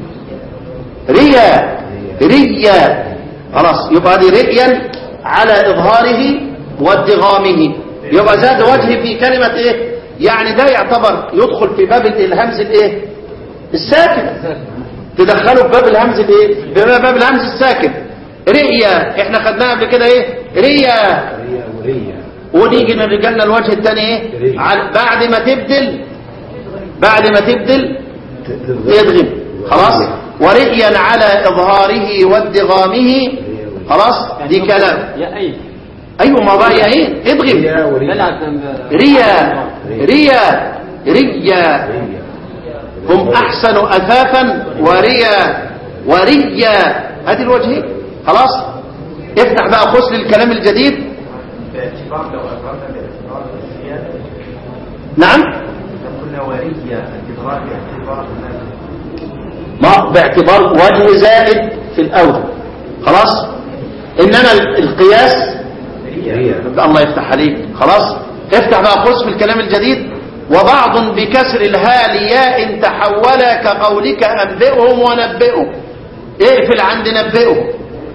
ريا ريا خلاص يبقى دي رئيا على إظهاره وادغامه يبقى زاد وجه في كلمة ايه يعني ده يعتبر يدخل في باب الهمز الايه الساكن تدخله في باب الهمز الايه في باب الهمز الساكن رئيا احنا خدناها قبل كده ايه ريا ونيجي نرجعنا الوجه الثاني ايه على- بعد ما تبدل بعد ما تبدل يدغم خلاص ورئيا على إظهاره وادغامه خلاص دي كلام يا أي أيوة ما بقى يا ايه ادغم دلعت ريا ريا ريا هم أحسن أثاثا وريا وريا هذه الوجهين خلاص افتح بقى قوس للكلام الجديد باعتبار لو أدركنا باعتبار الزيادة نعم قلنا ورية الإدراك باعتبار ما باعتبار وجه زائد في الأول خلاص إنما ال- القياس رية الله يفتح عليك خلاص افتح بقى قوس في الكلام الجديد وبعض بكسر الهاء لياء تحول كقولك أنبئهم ونبئهم اقفل عند نبئهم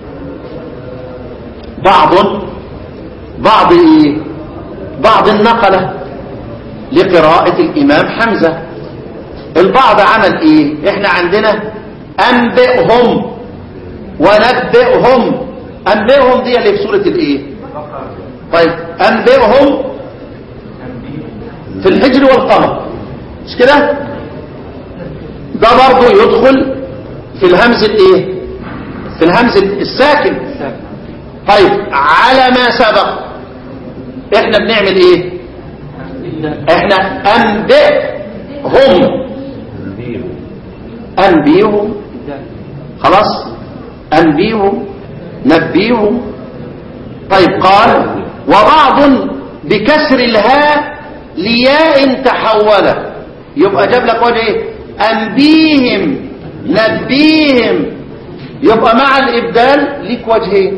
بعض بعض ايه بعض النقلة لقراءة الإمام حمزة البعض عمل ايه احنا عندنا أنبئهم ونبئهم أنبئهم دي اللي في سورة الايه طيب أنبئهم في الحجر والقمر مش كده ده برضه يدخل في الهمز الايه في الهمز الساكن طيب على ما سبق احنا بنعمل ايه احنا انبئهم انبيهم خلاص انبيهم نبيهم طيب قال وبعض بكسر الهاء لياء تحول يبقى جاب لك وجه ايه انبيهم نبيهم يبقى مع الابدال ليك وجهين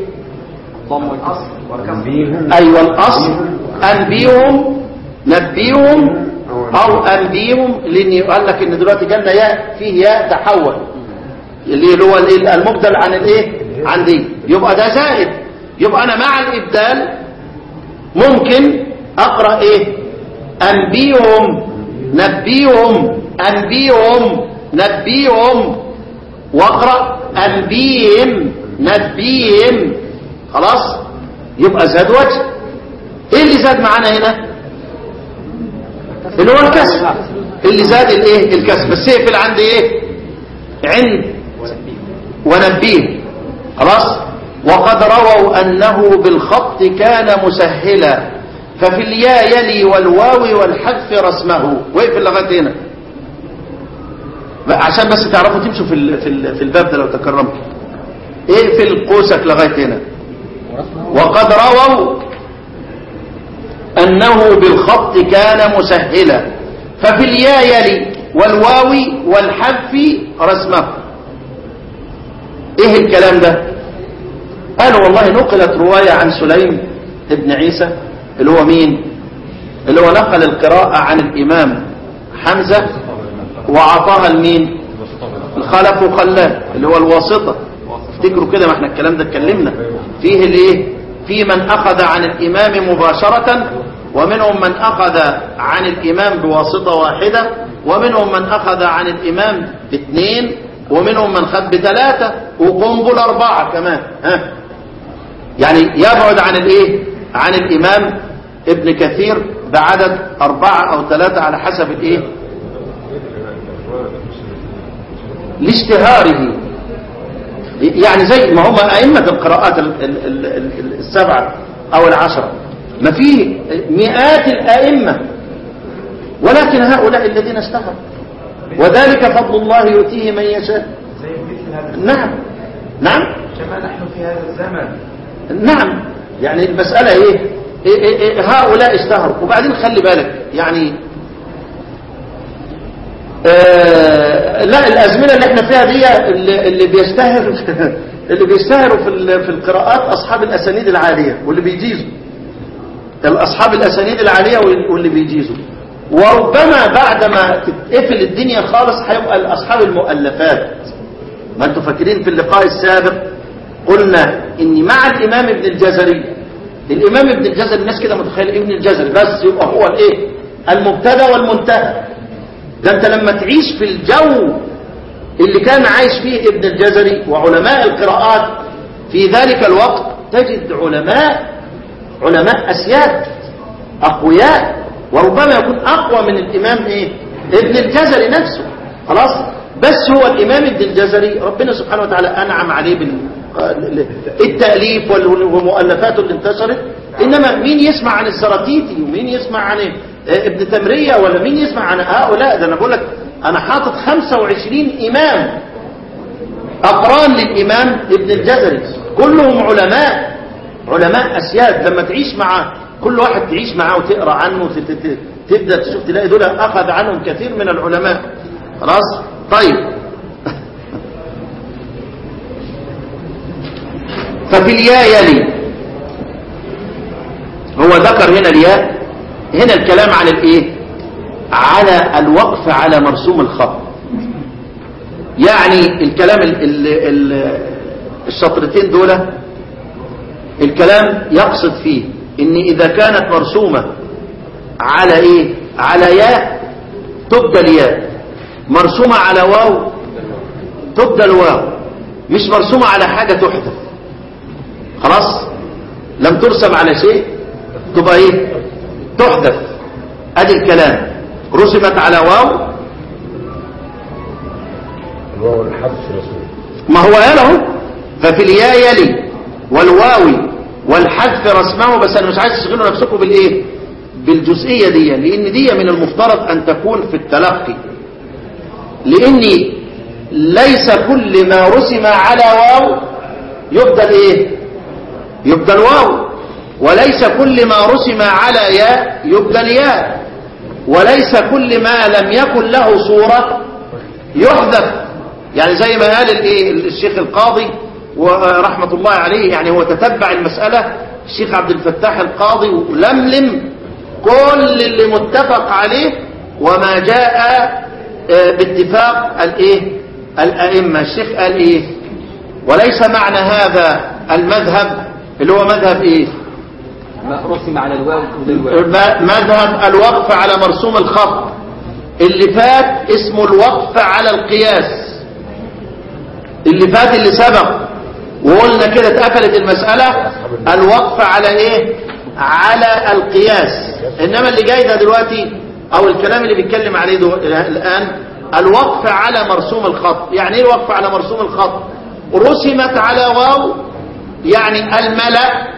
ايوه الاصل انبيهم نبيهم او انبيهم لان قال لك ان دلوقتي جالنا ياء فيه ياء تحول اللي هو الايه المبدل عن الايه عن دي يبقى ده زائد يبقى انا مع الابدال ممكن اقرا ايه انبيهم نبيهم انبيهم نبيهم واقرا انبيهم نبيهم خلاص يبقى زاد وجه ايه اللي زاد معانا هنا اللي هو الكسر اللي زاد الايه الكسر بس يقفل عند ايه عند ونبيه خلاص وقد رووا أنه بالخط كان مسهلا ففي الياء يلي والواو والحذف رسمه وقف لغايه هنا بقى عشان بس تعرفوا تمشوا في ال- في ال- في الباب ده لو تكرمتوا اقفل قوسك لغايه هنا وقد رووا أنه بالخط كان مسهلا ففي الياء يلي والواو والحذف رسمه ايه الكلام ده قالوا والله نقلت رواية عن سليم ابن عيسى اللي هو مين اللي هو نقل القراءة عن الإمام حمزة وعطاها لمين الخلف وخلاه اللي هو الواسطة افتكروا كده ما احنا الكلام ده اتكلمنا فيه الايه في من اخذ عن الامام مباشرة ومنهم من اخذ عن الامام بواسطة واحدة ومنهم من اخذ عن الامام باثنين ومنهم من خد بثلاثة وقنبل اربعة كمان ها يعني يبعد عن الايه عن الامام ابن كثير بعدد اربعة او ثلاثة على حسب الايه لاشتهاره يعني زي ما هم أئمة القراءات ال- ال- ال- ال- السبعة أو العشرة ما في مئات الأئمة ولكن هؤلاء الذين اشتهروا وذلك فضل الله يؤتيه من يشاء زي مثل هذا نعم نعم كما نحن في هذا الزمن نعم يعني المسألة ايه, إيه, إيه, إيه هؤلاء اشتهروا وبعدين خلي بالك يعني آه لا الازمنه اللي احنا فيها دي اللي, اللي بيشتهر اللي بيشتهروا في ال- في القراءات اصحاب الاسانيد العاليه واللي بيجيزوا الاصحاب الاسانيد العاليه وال- واللي بيجيزوا وربما بعد ما تتقفل الدنيا خالص هيبقى اصحاب المؤلفات ما انتوا فاكرين في اللقاء السابق قلنا ان مع الامام ابن الجزري الامام ابن الجزري الناس كده متخيل ابن الجزري بس يبقى هو الايه المبتدا والمنتهى ده انت لما تعيش في الجو اللي كان عايش فيه ابن الجزري وعلماء القراءات في ذلك الوقت تجد علماء علماء اسياد اقوياء وربما يكون اقوى من الامام ايه ابن الجزري نفسه خلاص بس هو الامام ابن الجزري ربنا سبحانه وتعالى انعم عليه بالتاليف والمؤلفات اللي انتشرت انما مين يسمع عن الزراتيتي ومين يسمع عن ابن تمرية ولا مين يسمع عن هؤلاء ده انا بقول لك انا حاطط 25 امام اقران للامام ابن الجزري كلهم علماء علماء اسياد لما تعيش مع كل واحد تعيش معاه وتقرا عنه وت- ت- تبدا تشوف تلاقي دول اخذ عنهم كثير من العلماء خلاص طيب ففي الياء يلي هو ذكر هنا الياء هنا الكلام عن الايه على الوقف على مرسوم الخط يعني الكلام ال ال ال الشطرتين دول الكلام يقصد فيه ان اذا كانت مرسومة على ايه على ياء تبدل ياء مرسومة على واو تبدل واو مش مرسومة على حاجة تحذف خلاص لم ترسم على شيء تبقى ايه تحذف ادي الكلام رسمت على واو الواو الحذف رسول ما هو يله ففي الياء يلي والواو والحذف رسمه بس انا مش عايز تشغلوا نفسكم بالايه بالجزئيه دي لان دي من المفترض ان تكون في التلقي لان ليس كل ما رسم على واو يبدل ايه يبدل واو وليس كل ما رسم على ياء يبدل ياء وليس كل ما لم يكن له صورة يحذف يعني زي ما قال الايه الشيخ القاضي ورحمة الله عليه يعني هو تتبع المسألة الشيخ عبد الفتاح القاضي ولملم كل اللي متفق عليه وما جاء آه، باتفاق الايه الائمه الشيخ قال ايه وليس معنى هذا المذهب اللي هو مذهب ايه ما رسم على الواو والواو م- مذهب الوقف على مرسوم الخط اللي فات اسمه الوقف على القياس اللي فات اللي سبق وقلنا كده اتقفلت المسألة الوقف على ايه على القياس انما اللي جاي ده دلوقتي او الكلام اللي بيتكلم عليه دو الان الوقف على مرسوم الخط يعني ايه الوقف على مرسوم الخط رسمت على واو يعني الملأ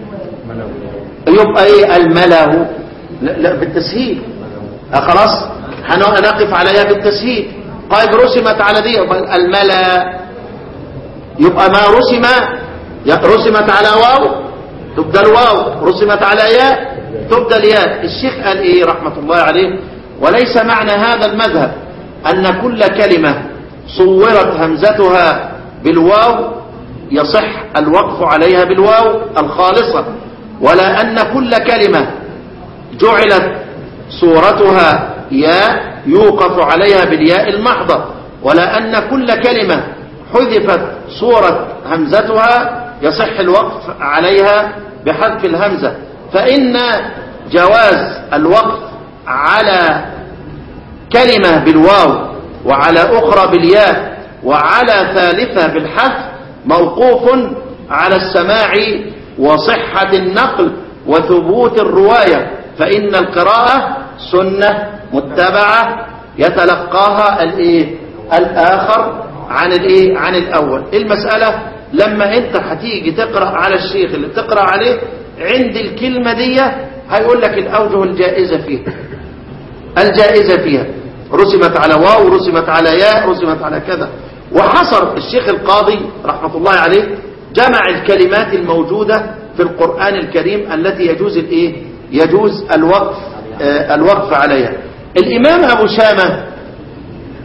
يبقى ايه الملا لا, لا بالتسهيل آه خلاص هنقف عليها بالتسهيل طيب رسمت على دي يبقى الملا يبقى ما رسم يا- رسمت على واو تبدل واو رسمت على ياء تبدل ياء الشيخ قال ايه رحمة الله عليه وليس معنى هذا المذهب ان كل كلمة صورت همزتها بالواو يصح الوقف عليها بالواو الخالصة ولا أن كل كلمة جعلت صورتها ياء يوقف عليها بالياء المحضة ولا أن كل كلمة حذفت صورة همزتها يصح الوقف عليها بحذف الهمزة فإن جواز الوقف على كلمة بالواو وعلى أخرى بالياء وعلى ثالثة بالحذف موقوف على السماع وصحة النقل وثبوت الرواية فإن القراءة سنة متبعة يتلقاها الإيه؟ الآخر عن الإيه؟ عن الأول المسألة لما أنت هتيجي تقرأ على الشيخ اللي بتقرأ عليه عند الكلمة دي هيقول لك الأوجه الجائزة فيها الجائزة فيها رسمت على واو رسمت على ياء رسمت على كذا وحصر الشيخ القاضي رحمة الله عليه جمع الكلمات الموجودة في القرآن الكريم التي يجوز الايه يجوز الوقف آه الوقف عليها الإمام أبو شامة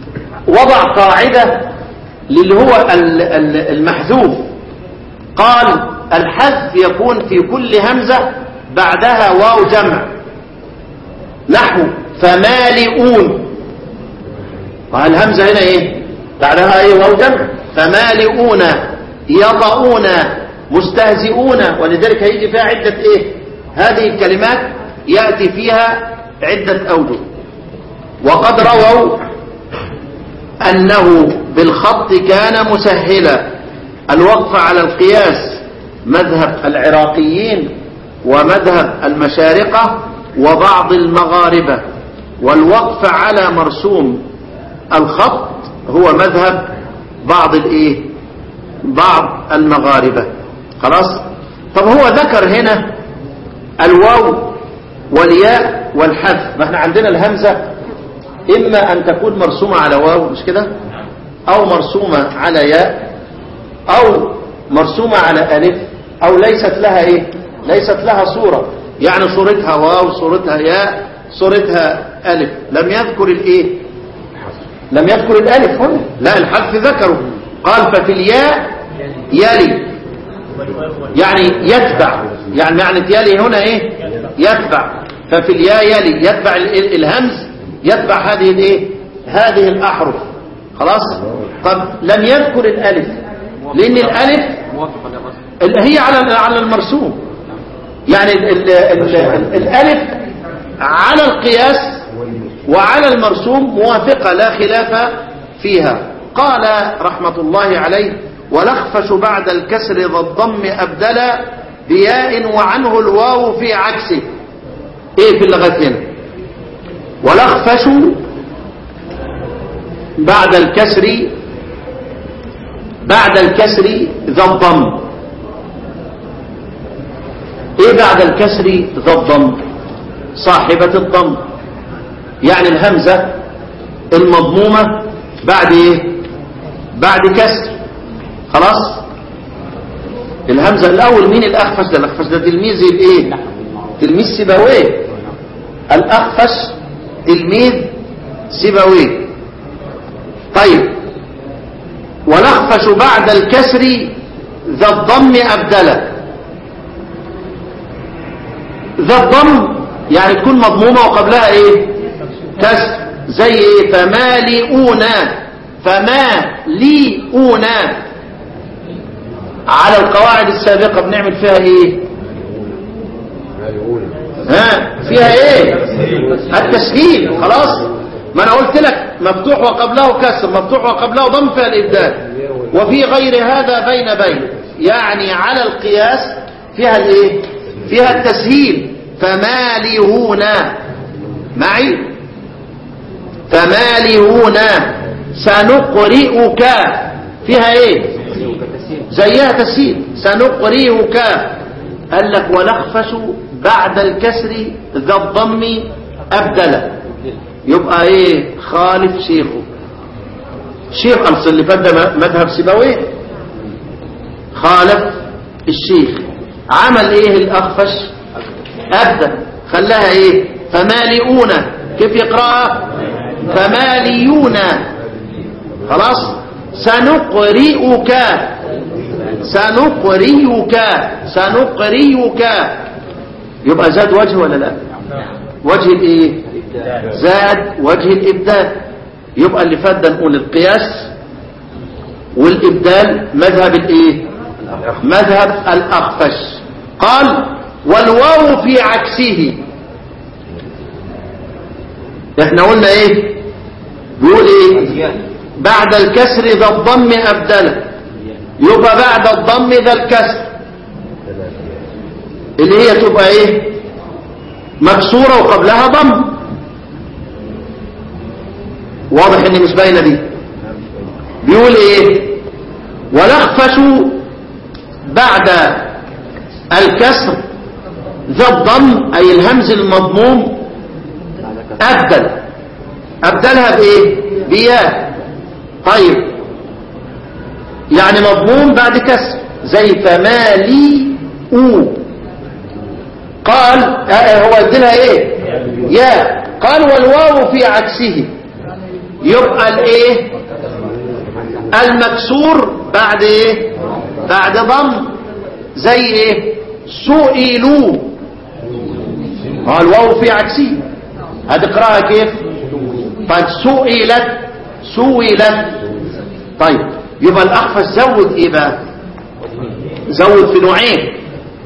وضع قاعدة للي هو ال- ال- المحذوف قال الحذف يكون في كل همزة بعدها واو جمع نحو فمالئون والهمزة هنا ايه بعدها ايه واو جمع فمالئون يضعون مستهزئون ولذلك هيجي فيها عدة ايه هذه الكلمات يأتي فيها عدة أوجه وقد رووا أنه بالخط كان مسهلا الوقف على القياس مذهب العراقيين ومذهب المشارقة وبعض المغاربة والوقف على مرسوم الخط هو مذهب بعض الايه بعض المغاربة خلاص طب هو ذكر هنا الواو والياء والحذف ما احنا عندنا الهمزة اما ان تكون مرسومة على واو مش كده او مرسومة على ياء او مرسومة على الف او ليست لها ايه ليست لها صورة يعني صورتها واو صورتها ياء صورتها الف لم يذكر الايه لم يذكر الالف هنا لا الحذف ذكره قال ففي الياء يلي يعني يتبع يعني معنى يلي هنا ايه يتبع ففي الياء يلي يتبع ال- ال- الهمز يتبع هذه الايه هذه الاحرف خلاص طب لم يذكر الالف لان الالف موافق ولا غصب ال- هي على على المرسوم يعني ال ال ال ال الالف على القياس وعلى المرسوم موافقة لا خلاف فيها قال رحمة الله عليه ولخفش بعد الكسر ذا الضم أبدلا بياء وعنه الواو في عكسه ايه في اللغة هنا ولخفش بعد الكسر بعد الكسر ذا الضم ايه بعد الكسر ذا الضم صاحبة الضم يعني الهمزة المضمومة بعد ايه بعد كسر خلاص الهمزة الاول مين الاخفش ده الاخفش ده تلميذ الايه تلميذ سيبويه الاخفش تلميذ سيبويه طيب ونخفش بعد الكسر ذا الضم أبدلا ذا الضم يعني تكون مضمومة وقبلها ايه كسر زي ايه فمالئونا فمالئونا على القواعد السابقة بنعمل فيها ايه ها فيها ايه التسهيل خلاص ما انا قلت لك مفتوح وقبله كسر مفتوح وقبله ضم فيها الابدال وفي غير هذا بين بين يعني على القياس فيها الايه فيها التسهيل فمالهون معي فمالهون سنقرئك فيها ايه زيها تسهيل سنقرئك قال لك ونخفش بعد الكسر ذا الضم أبدل يبقى ايه خالف شيخه شيخ أصل اللي فات ده مذهب سيبويه خالف الشيخ عمل ايه الأخفش أبدل خلاها ايه فمالئون كيف يقرأها فماليون خلاص سنقرئك سنقرئك سنقرئك يبقى زاد وجه ولا لا وجه الايه زاد وجه الابدال يبقى اللي فات ده نقول القياس والابدال مذهب الايه مذهب الاخفش قال والواو في عكسه احنا قلنا ايه بيقول ايه بعد الكسر ذا الضم ابدله يبقى بعد الضم ذا الكسر اللي هي تبقى ايه مكسورة وقبلها ضم واضح ان مش باينه دي بيقول ايه ونخفش بعد الكسر ذا الضم اي الهمز المضموم ابدل ابدلها بايه بياء طيب يعني مضموم بعد كسر زي فمالي او قال آه هو اديلها ايه يا قال والواو في عكسه يبقى الايه المكسور بعد ايه بعد ضم زي ايه سئلوا اه الواو في عكسي هتقراها كيف طيب سئلت سئلت طيب يبقى الاخفش زود ايه بقى زود في نوعين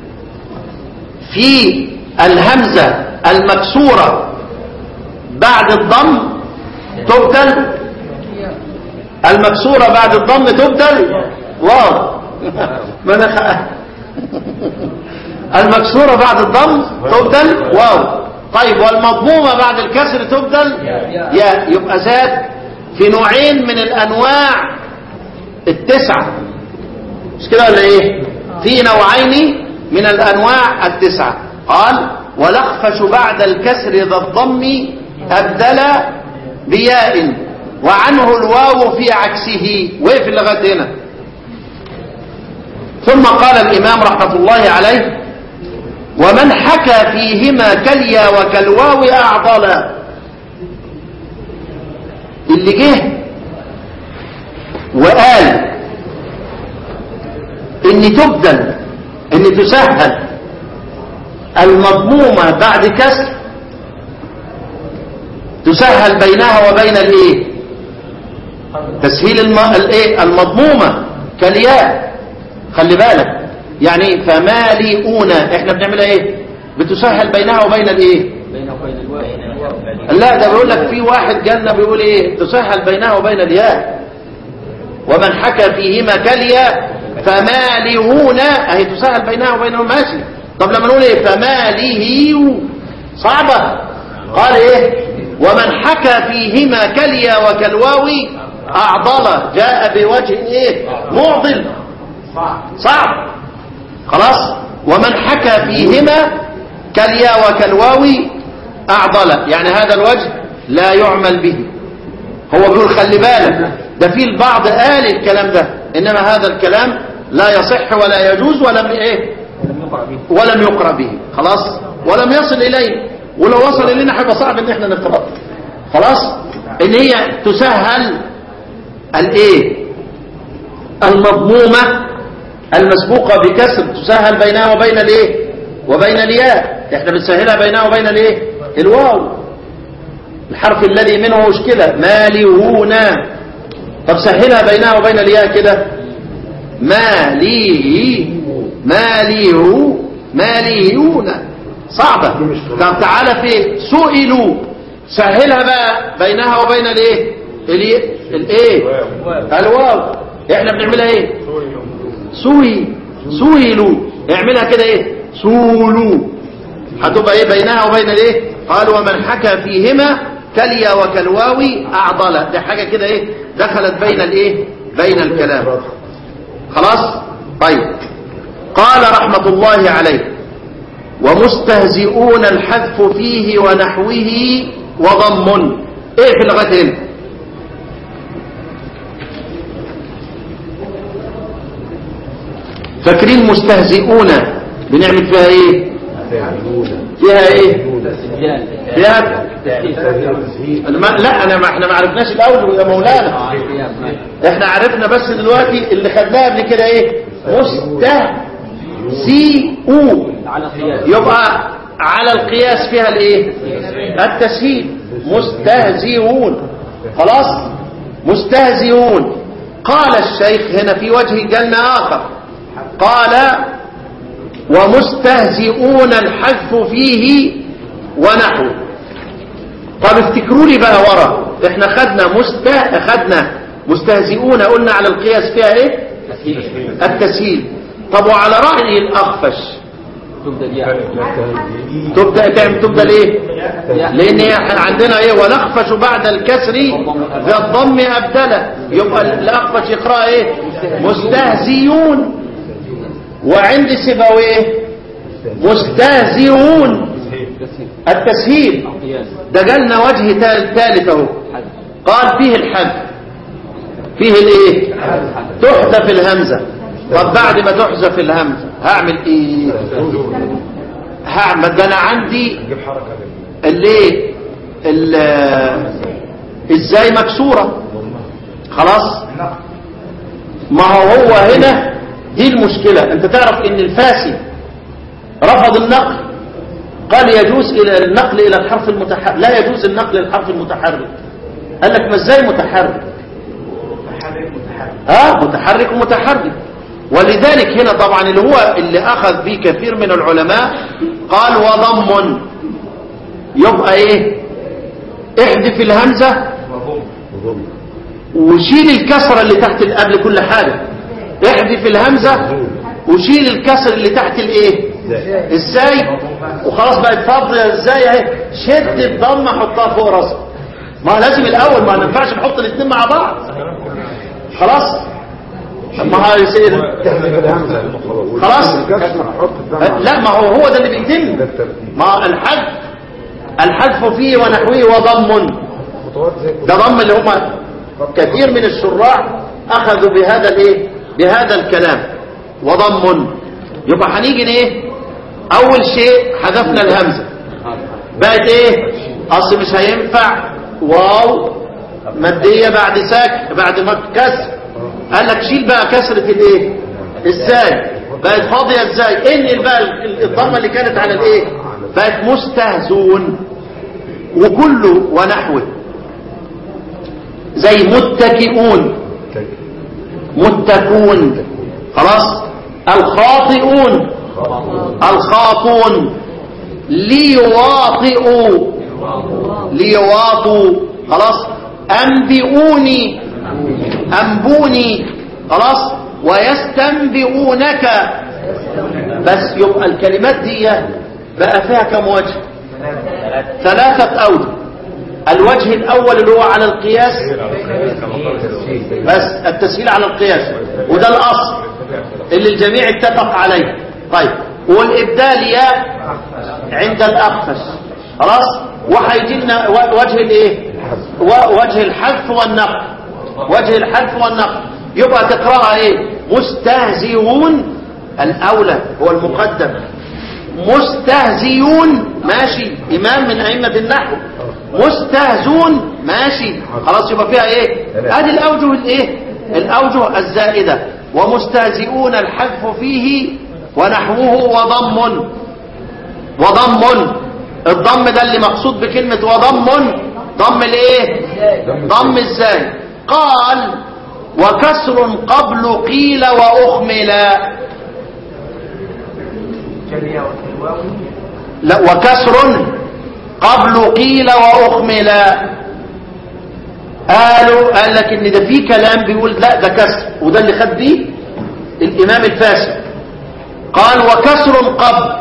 في الهمزة المكسورة بعد الضم تبدل المكسورة بعد الضم تبدل واو ما انا خ... المكسورة بعد الضم تبدل واو طيب والمضمومة بعد الكسر تبدل يا يبقى زاد في نوعين من الانواع التسعة مش كده ولا ايه في نوعين من الانواع التسعة قال ولخفش بعد الكسر ذا الضم ابدل بياء وعنه الواو في عكسه وقف اللغات هنا ثم قال الامام رحمة الله عليه ومن حكى فيهما كاليا وكالواو اعضلا اللي جه وقال ان تبدل ان تسهل المضمومة بعد كسر تسهل بينها وبين الايه تسهيل الم... الايه المضمومة كالياء خلي بالك يعني فمالئون احنا بنعملها ايه بتسهل بينها وبين الايه بينه وبين الواو لا ده بيقول لك في واحد جنة بيقول ايه تسهل بينها وبين الياء ومن حكى فيهما كالياء فمالهون اهي تسهل بينها وبينهم ماشي طب لما نقول ايه فماله صعبة قال ايه ومن حكى فيهما كاليا وكالواو اعضل جاء بوجه ايه معضل صعب خلاص ومن حكى فيهما كاليا وكالواو اعضل يعني هذا الوجه لا يعمل به هو بيقول خلي بالك ده في البعض قال الكلام ده انما هذا الكلام لا يصح ولا يجوز ولم ايه ولم يقرأ به خلاص ولم يصل اليه ولو وصل الينا هيبقى صعب ان احنا نقرأ خلاص ان هي تسهل الايه المضمومة المسبوقة بكسر تسهل بينها وبين الايه وبين الياء احنا بنسهلها بينها وبين الايه الواو الحرف الذي منه مشكلة مالهون طب سهلها بينها وبين الياء كده مالي ماليه ماليون صعبة طب تعالى في سئلوا سهلها بقى بينها وبين الايه الايه الايه الواو احنا بنعملها ايه سوي سويلوا اعملها كده ايه سولوا هتبقى ايه بينها وبين الايه قال ومن حكى فيهما كاليا وكالواو اعضل ده حاجه كده ايه دخلت بين الايه بين الكلام خلاص طيب قال رحمة الله عليه ومستهزئون الحذف فيه ونحوه وضم ايه في اللغات هنا فاكرين مستهزئون بنعمل فيها ايه فيها ايه فيها أنا ما لا انا ما احنا ما عرفناش الاول يا مولانا احنا عرفنا بس دلوقتي اللي خدناه قبل كده ايه مستهزئوا على قياس يبقى على القياس فيها الايه التسهيل مستهزئون خلاص مستهزئون قال الشيخ هنا في وجه الجنة آخر قال ومستهزئون الحذف فيه ونحو طب افتكروا لي بقى ورا احنا خدنا مسته خدنا مستهزئون قلنا على القياس فيها ايه التسهيل طب وعلى رأي الأخفش تبدأ الياء تبدأ تعمل تبدأ ليه لان احنا عندنا ايه ونخفش بعد الكسر ذا الضم ابدله يبقى الاخفش يقرا ايه مستهزيون وعند سيبويه مستهزئون التسهيل قياس ده جالنا وجه تال- ثالث اهو حذف قال فيه الحذف فيه الايه تحذف الهمزه طب بعد ما تحذف الهمزه هعمل ايه هعمل ده انا عندي جيب حركة اللي ال- ازاي مكسوره خلاص ما هو هو هنا دي المشكلة انت تعرف ان الفاسي رفض النقل قال يجوز الى النقل الى الحرف المتحرك لا يجوز النقل للحرف المتحرك قال لك ما ازاي متحرك اه متحرك ومتحرك ولذلك هنا طبعا اللي هو اللي اخذ به كثير من العلماء قال وضم يبقى ايه احذف الهمزة وشيل الكسرة اللي تحت ال- قبل كل حاجة احذف الهمزة وشيل الكسر اللي تحت الايه ازاي وخلاص بقت فاضية ازاي اهي شد الضمة حطها فوق راسك ما لازم الاول ما ينفعش نحط الاثنين مع بعض خلاص ما هو يصير تحذف الهمزة خلاص. الكسر حط الضمة لا ما هو هو ده اللي بيتم ده الترتيب ما الحذف الحذف فيه ونحوه وضم خطوات زي ده ضم اللي هم كثير من الشراح اخذوا بهذا الايه بهذا الكلام وضم يبقى هنيجي ايه اول شيء حذفنا الهمزه بقت ايه اصل مش هينفع واو ماديه بعد ساك بعد ما كسر قال لك شيل بقى كسره الايه ازاي بقت فاضيه ازاي انقل بقى الضمه اللي كانت على الايه بقت مستهزون وكله ونحوه زي متكئون متكون خلاص الخاطئون الخاطون ليواطئوا ليواطوا خلاص أنبئوني أنبوني خلاص ويستنبئونك بس يبقى الكلمات دي بقى فيها كم وجه ثلاثة أوجه الوجه الأول اللي هو على القياس بس التسهيل على القياس وده الأصل اللي الجميع اتفق عليه طيب والإبدال يا عند الأخفش خلاص وهيجي لنا و- وجه الايه و- وجه الحذف والنقل وجه الحذف والنقل يبقى تقراها ايه مستهزئون الاولى هو المقدم مستهزئون ماشي امام من ائمه النحو مستهزون ماشي خلاص يبقى فيها ايه ادي الاوجه الايه الاوجه الزائده ومستهزئون الحذف فيه ونحوه وضم وضم الضم ده اللي مقصود بكلمة وضم ضم الايه ضم ازاي قال وكسر قبل قيل واخمل لا وكسر قبل قيل واخمل قالوا قال لك ان ده في كلام بيقول لا ده كسر وده اللي خد بيه الامام الفاسد قال وكسر قبل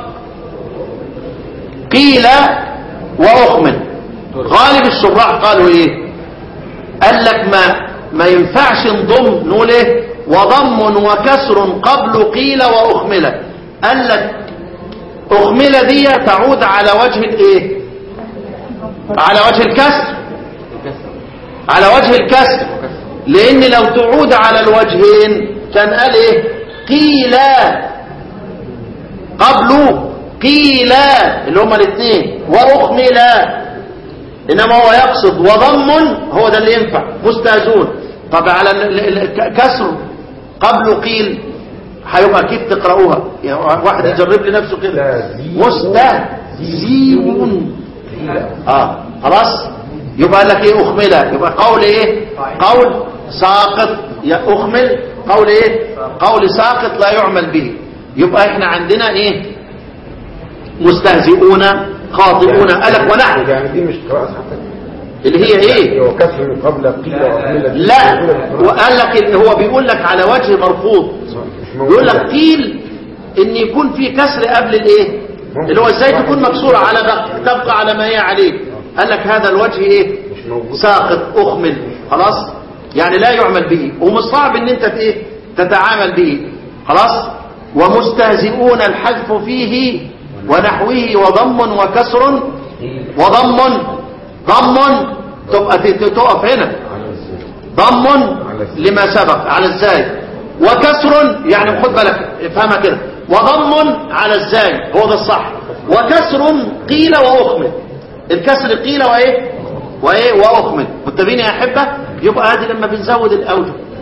قيل واخمل غالب الشراح قالوا ايه قال لك ما ما ينفعش نضم نقول ايه وضم وكسر قبل قيل واخمل قال لك اخمل دي تعود على وجه الايه على وجه الكسر على وجه الكسر لان لو تعود على الوجهين كان قال ايه قيل قبل قيل اللي هما الاثنين واخمل انما هو يقصد وضم هو ده اللي ينفع مستهزون طب على ال- ال- ال- كسر قبل قيل هيبقى كيف تقرأوها يعني واحد يجرب لي نفسه كده مستهزئون اه خلاص يبقى لك ايه اخملة يبقى قول ايه قول ساقط يا اخمل قول ايه قول ساقط لا يعمل به يبقى احنا عندنا ايه مستهزئون خاطئون ألك ونحو يعني دي مش قراءة صحيحة اللي هي ايه هو كسر قبل قيل وأخمل لا وقال لك إن هو بيقول لك على وجه مرفوض يقول لك قيل ان يكون في كسر قبل الايه اللي هو ازاي تكون مكسوره على بق- تبقى على ما هي عليه قال لك هذا الوجه ايه مش موجود ساقط اخمل خلاص يعني لا يعمل به ومش صعب ان انت ايه تتعامل به خلاص ومستهزئون الحذف فيه ونحوه وضم وكسر وضم ضم تبقى ت- تقف هنا ضم لما سبق على ازاي وكسر يعني خد بالك افهمها كده وضم على ازاي هو ده الصح وكسر قيل واخمل الكسر قيل وايه وايه واخمل متفقين يا احبه يبقى هذه لما بنزود الاوجه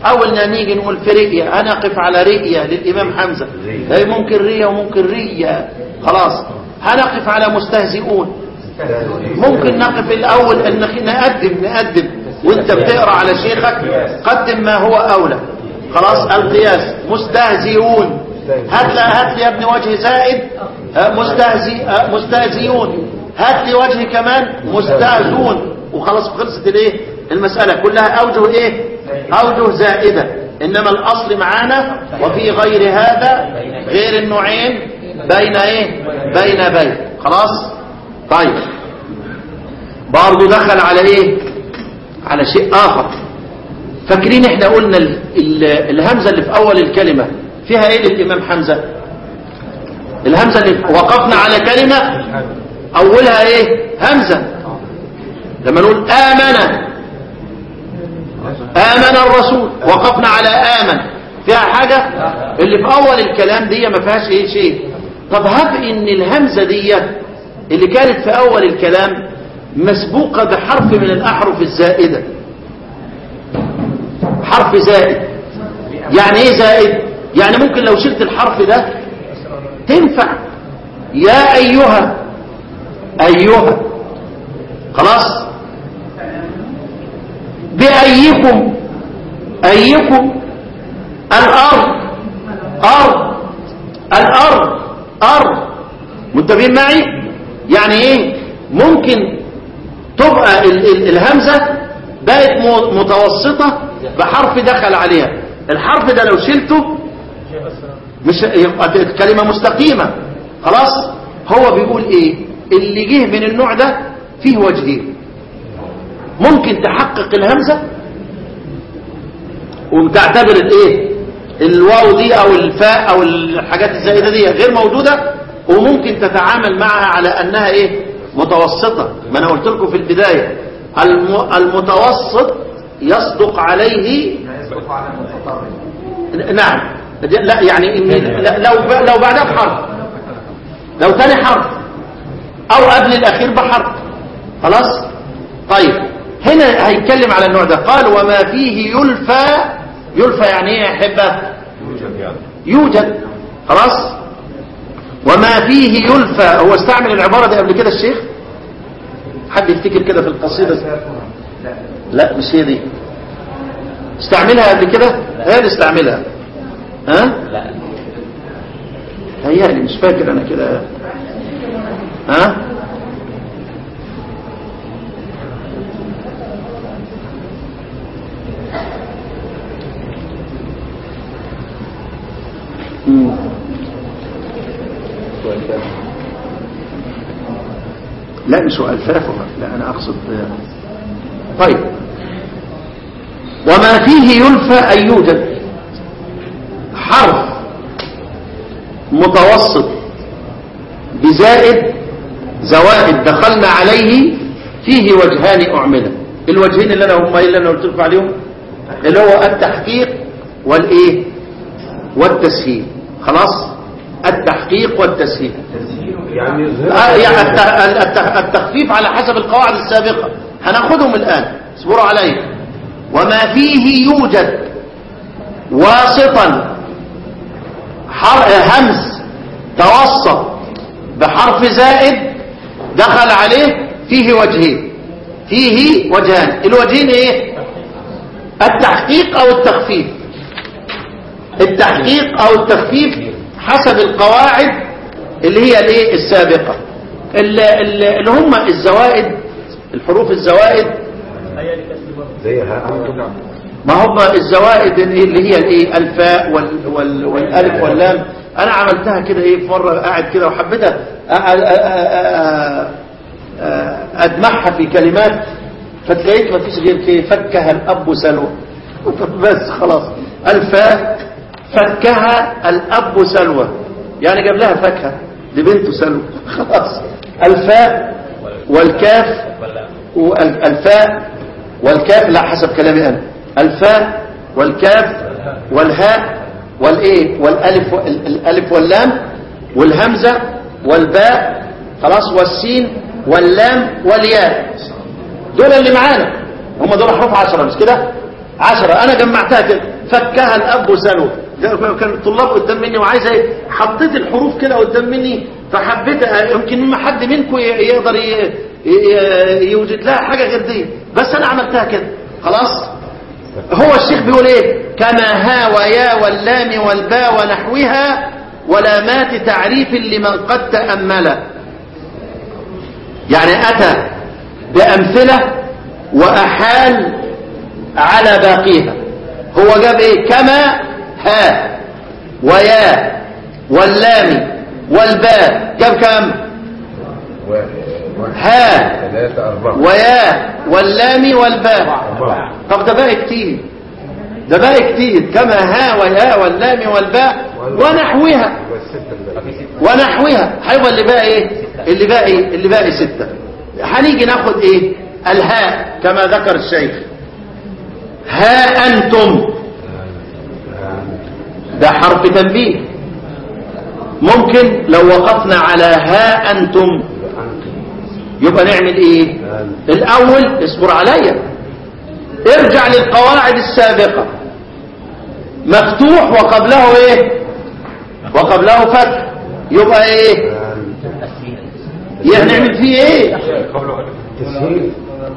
اول ما نيجي نقول في رئية هنقف على رئية للامام حمزة هي ممكن رية وممكن رية خلاص هنقف على مستهزئون ممكن نقف الاول ان نقدم نقدم وانت بتقرا على شيخك قدم ما هو اولى خلاص القياس مستهزئون هات لي هات لي يا ابني وجه زائد آه، مستهزي آه، مستهزئون هات لي وجه كمان مستهزون وخلاص خلصت الايه المساله كلها اوجه ايه اوجه زائده انما الاصل معانا وفي غير هذا غير النوعين بين ايه بين بين خلاص طيب برضه دخل على ايه على شيء اخر فاكرين احنا قلنا ال ال الهمزه اللي في اول الكلمه فيها ايه للامام حمزه الهمزه اللي وقفنا على كلمه اولها ايه همزه لما نقول امن امن الرسول وقفنا على امن فيها حاجه اللي في اول الكلام دي ما فيهاش ايه شيء طب هب ان الهمزه دي اللي كانت في اول الكلام مسبوقه بحرف من الاحرف الزائده حرف زائد يعني ايه زائد يعني ممكن لو شلت الحرف ده تنفع يا ايها ايها خلاص بايكم ايكم الارض ارض الارض ارض منتبهين معي يعني ايه ممكن تبقى ال ال الهمزه بقت م- متوسطه بحرف دخل عليها الحرف ده لو شلته مش يبقى كلمة مستقيمة خلاص هو بيقول ايه اللي جه من النوع ده فيه وجهين ممكن تحقق الهمزة وتعتبر الايه الواو دي او الفاء او الحاجات الزائدة دي غير موجودة وممكن تتعامل معها على انها ايه متوسطة ما انا قلت لكم في البداية الم- المتوسط يصدق عليه نعم لا يعني إن لا- لو لو بعدها بحرف لو تاني حرف او قبل الاخير بحرف خلاص طيب هنا هيتكلم على النوع ده قال وما فيه يلفى يلفى يعني ايه يا احبه يوجد خلاص وما فيه يلفى هو استعمل العبارة دي قبل كده الشيخ حد يفتكر كده في القصيدة لا مش هي دي استعملها قبل كده هي اللي استعملها ها لا هيالي مش فاكر انا كده ها مم. لا مش ألفافها لا أنا أقصد طيب وما فيه يلفى أن يوجد حرف متوسط بزائد زوائد دخلنا عليه فيه وجهان أعملة الوجهين اللي أنا هم اللي أنا قلت لكم عليهم اللي هو التحقيق والإيه والتسهيل خلاص التحقيق والتسهيل يعني آه، يعني الت- الت- التخفيف على حسب القواعد السابقة هناخدهم الآن اصبروا علي وما فيه يوجد واسطا حر... همز توسط بحرف زائد دخل عليه فيه وجهين فيه وجهان الوجهين ايه التحقيق او التخفيف التحقيق او التخفيف حسب القواعد اللي هي الايه السابقة اللي, اللي هم الزوائد الحروف الزوائد زي ها ما هم الزوائد اللي هي الايه الفاء وال وال والالف واللام انا عملتها كده ايه في مره قاعد كده وحبيت أ- أ- أ- أ- أ- ادمعها في كلمات فتلاقيت ما فيش غير كده فكها الاب سلوى بس خلاص الفاء فكها الاب سلوى يعني جاب لها فاكهه لبنته سلوى خلاص الفاء والكاف والفاء والكاف لا حسب كلامي انا الفاء والكاف والهاء والايه والالف وال- الالف واللام والهمزه والباء خلاص والسين واللام والياء دول اللي معانا هم دول حروف عشرة مش كده عشرة انا جمعتها كده فكها الاب وسلوى ده كان الطلاب قدام مني وعايز ايه حطيت الحروف كده قدام مني فحبيت أ- يمكن ما حد منكم ي- يقدر ي- ي- يوجد لها حاجه غير دي بس انا عملتها كده خلاص هو الشيخ بيقول ايه كما ها ويا واللام والباء ونحوها ولامات تعريف لمن قد تأمل يعني أتى بأمثلة وأحال على باقيها هو جاب ايه كما ها ويا واللام والباء جاب كم واحد واحد ها ثلاثة أربعة ويا واللام والباء أربعة طب ده باقي كتير ده باقي كتير كما ها ويا واللام والباء ونحوها والستة الباقية ونحوها هيبقى اللي باقي ايه اللي باقي اللي باقي ستة هنيجي ناخد ايه الهاء كما ذكر الشيخ ها انتم ده حرف تنبيه ممكن لو وقفنا على ها انتم يبقى نعمل ايه الاول اصبر عليا ارجع للقواعد السابقة مفتوح وقبله ايه وقبله فتح يبقى ايه يعني نعمل فيه ايه تسهيل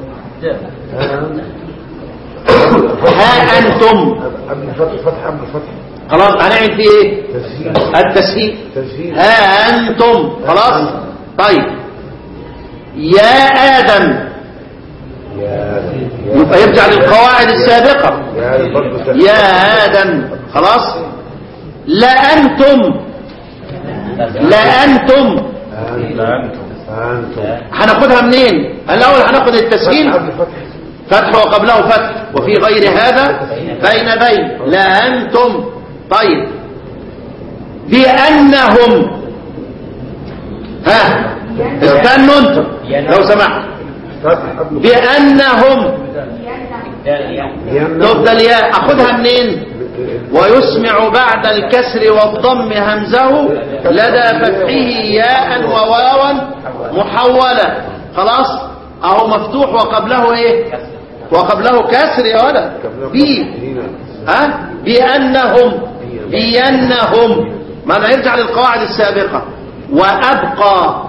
ها انتم قبل فتح فتح قبل فتح خلاص هنعمل فيه ايه تسهيل التسهيل تسهيل ها انتم خلاص طيب يا ادم يا يبقى يرجع للقواعد السابقة يا برضه تسهيل. يا آدم خلاص لا أنتم لا أنتم أنتم هناخدها منين الأول هناخد التسهيل فتح قبل فتح فتح وقبله فتح وفي غير هذا بين بين لا أنتم طيب بأنهم ها استنوا انتم لو سمحت فتح قبل بأنهم يمنع تفضل يا أخدها منين ويسمع بعد الكسر والضم همزه لدى فتحه ياء وواوا محولة خلاص اهو مفتوح وقبله ايه وقبله كسر يا ولد بي ها بأنهم بأنهم ما أنا يرجع للقواعد السابقة وأبقى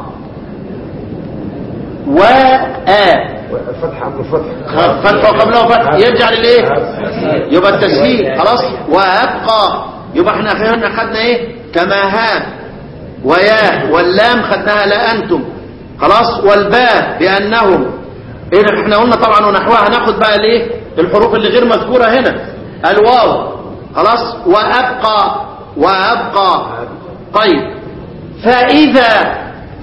وآ فتح قبل فتح فتح وقبله فتح يرجع للايه يبقى التسهيل خلاص وابقى يبقى احنا فهمنا خدنا ايه كما ها ويا واللام خدناها لا انتم خلاص والباء بانهم إيه احنا قلنا طبعا ونحوها هناخد بقى الايه الحروف اللي غير مذكوره هنا الواو خلاص وابقى وابقى طيب فاذا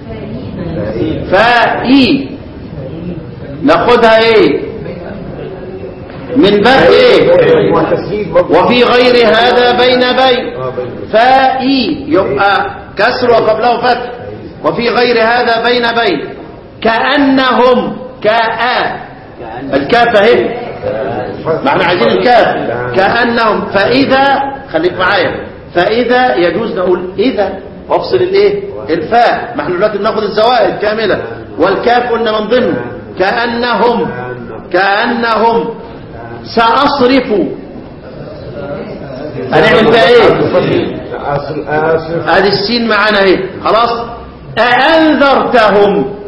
فاي ناخدها ايه من باب ايه وتسهيل برضه وفي غير هذا بين بين آه، بين- فاي يبقى كسر وقبله فتح وفي غير هذا بين بين كأنهم كاء الكاف اهي ما احنا عايزين الكاف كأنهم فإذا خليك معايا فإذا يجوز نقول إذا وافصل الايه الفاء ما احنا دلوقتي بناخد الزوائد كاملة والكاف قلنا من ضمن كأنهم كأنهم سأصرف هنعمل فيها ايه آسف آسف ادي السين معانا اهي خلاص أأنذرتهم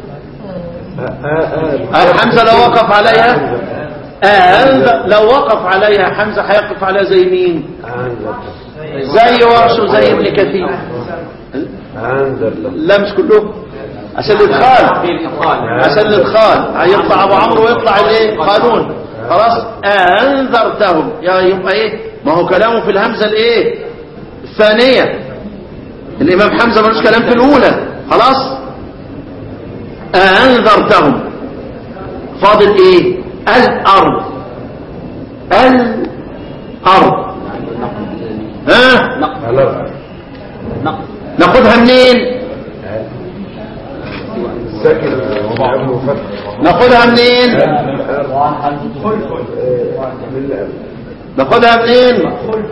الحمزة لو وقف عليها أأنذر لو وقف عليها حمزة هيقف عليها زي مين زي ورش وزي ابن كثير أنذر لا مش كلهم عشان الادخال عشان الادخال هيطلع ابو عمرو ويطلع الايه قانون خلاص انذرتهم يا يبقى ايه ما هو كلامه في الهمزه الايه الثانيه الامام حمزه ملوش كلام في الاولى خلاص انذرتهم فاضل ايه الارض الارض ها خلاص ناخدها منين ساكن قبل فتح ناخدها منين من ناخدها منين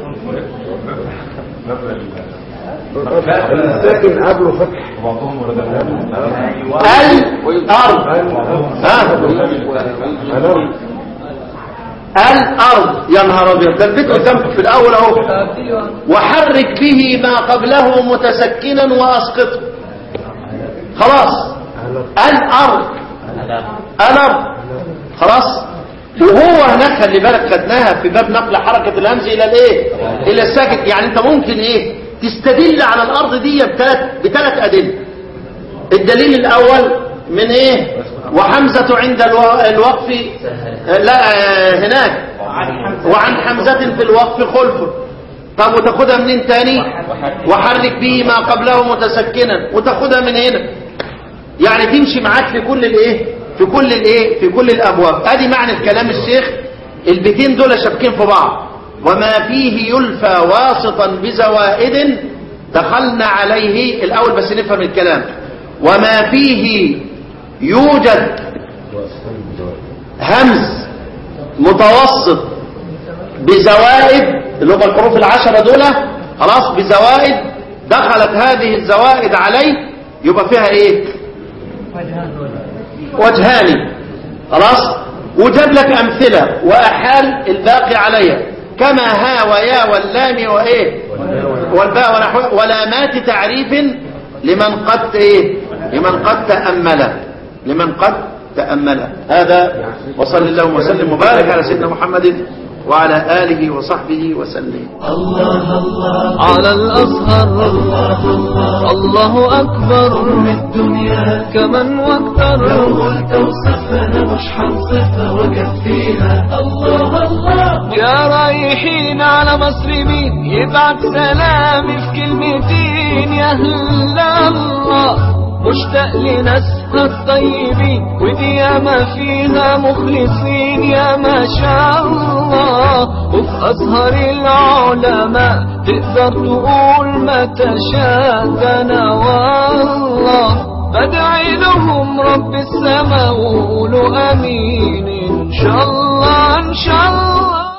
الساكن قبل فتح الارض ها الأرض الأرض يا نهار أبيض ده البيت قدامكم في الأول أهو وحرك به ما قبله متسكنا وأسقطه خلاص الأرض الأرض خلاص وهو هناك خلي بالك خدناها في باب نقل حركة الهمز إلى الإيه إلى الساكن يعني أنت ممكن إيه تستدل على الأرض دي بثلاث بثلاث أدلة الدليل الأول من إيه وحمزة عند الو- الوقف لا آه، هناك وعن حمزة في الوقف خلف طب وتاخدها منين تاني وحرك به ما قبله متسكنا وتاخدها من هنا يعني تمشي معاك في كل الايه في كل الايه في كل الابواب ادي معنى الكلام الشيخ البيتين دول شابكين في بعض وما فيه يلفى واسطا بزوائد دخلنا عليه الاول بس نفهم الكلام وما فيه يوجد همز متوسط بزوائد اللي هم الحروف العشرة دول خلاص بزوائد دخلت هذه الزوائد عليه يبقى فيها ايه وجهان خلاص وجاب لك امثله واحال الباقي عليها كما ها ويا واللام وايه والباء ونحو ولامات تعريف لمن قد ايه لمن قد تامل لمن قد تامل هذا وصلى اللهم وسلم وبارك على سيدنا محمد وعلى اله وصحبه وسلم الله الله على الأزهر الله الله الله أكبر الدنيا كمن لو واكتر قلت وصفنا مش حنصفها وكفيها الله الله يا رايحين على مصر مين يبعت سلامي في كلمتين يا هلا الله مشتاق لناسها الطيبين ودي ياما فيها مخلصين يا ما شاء الله وفي أزهر العلماء تقدر تقول ما تشاء ده أنا والله بدعي لهم رب السماء وقولوا امين ان شاء الله ان شاء الله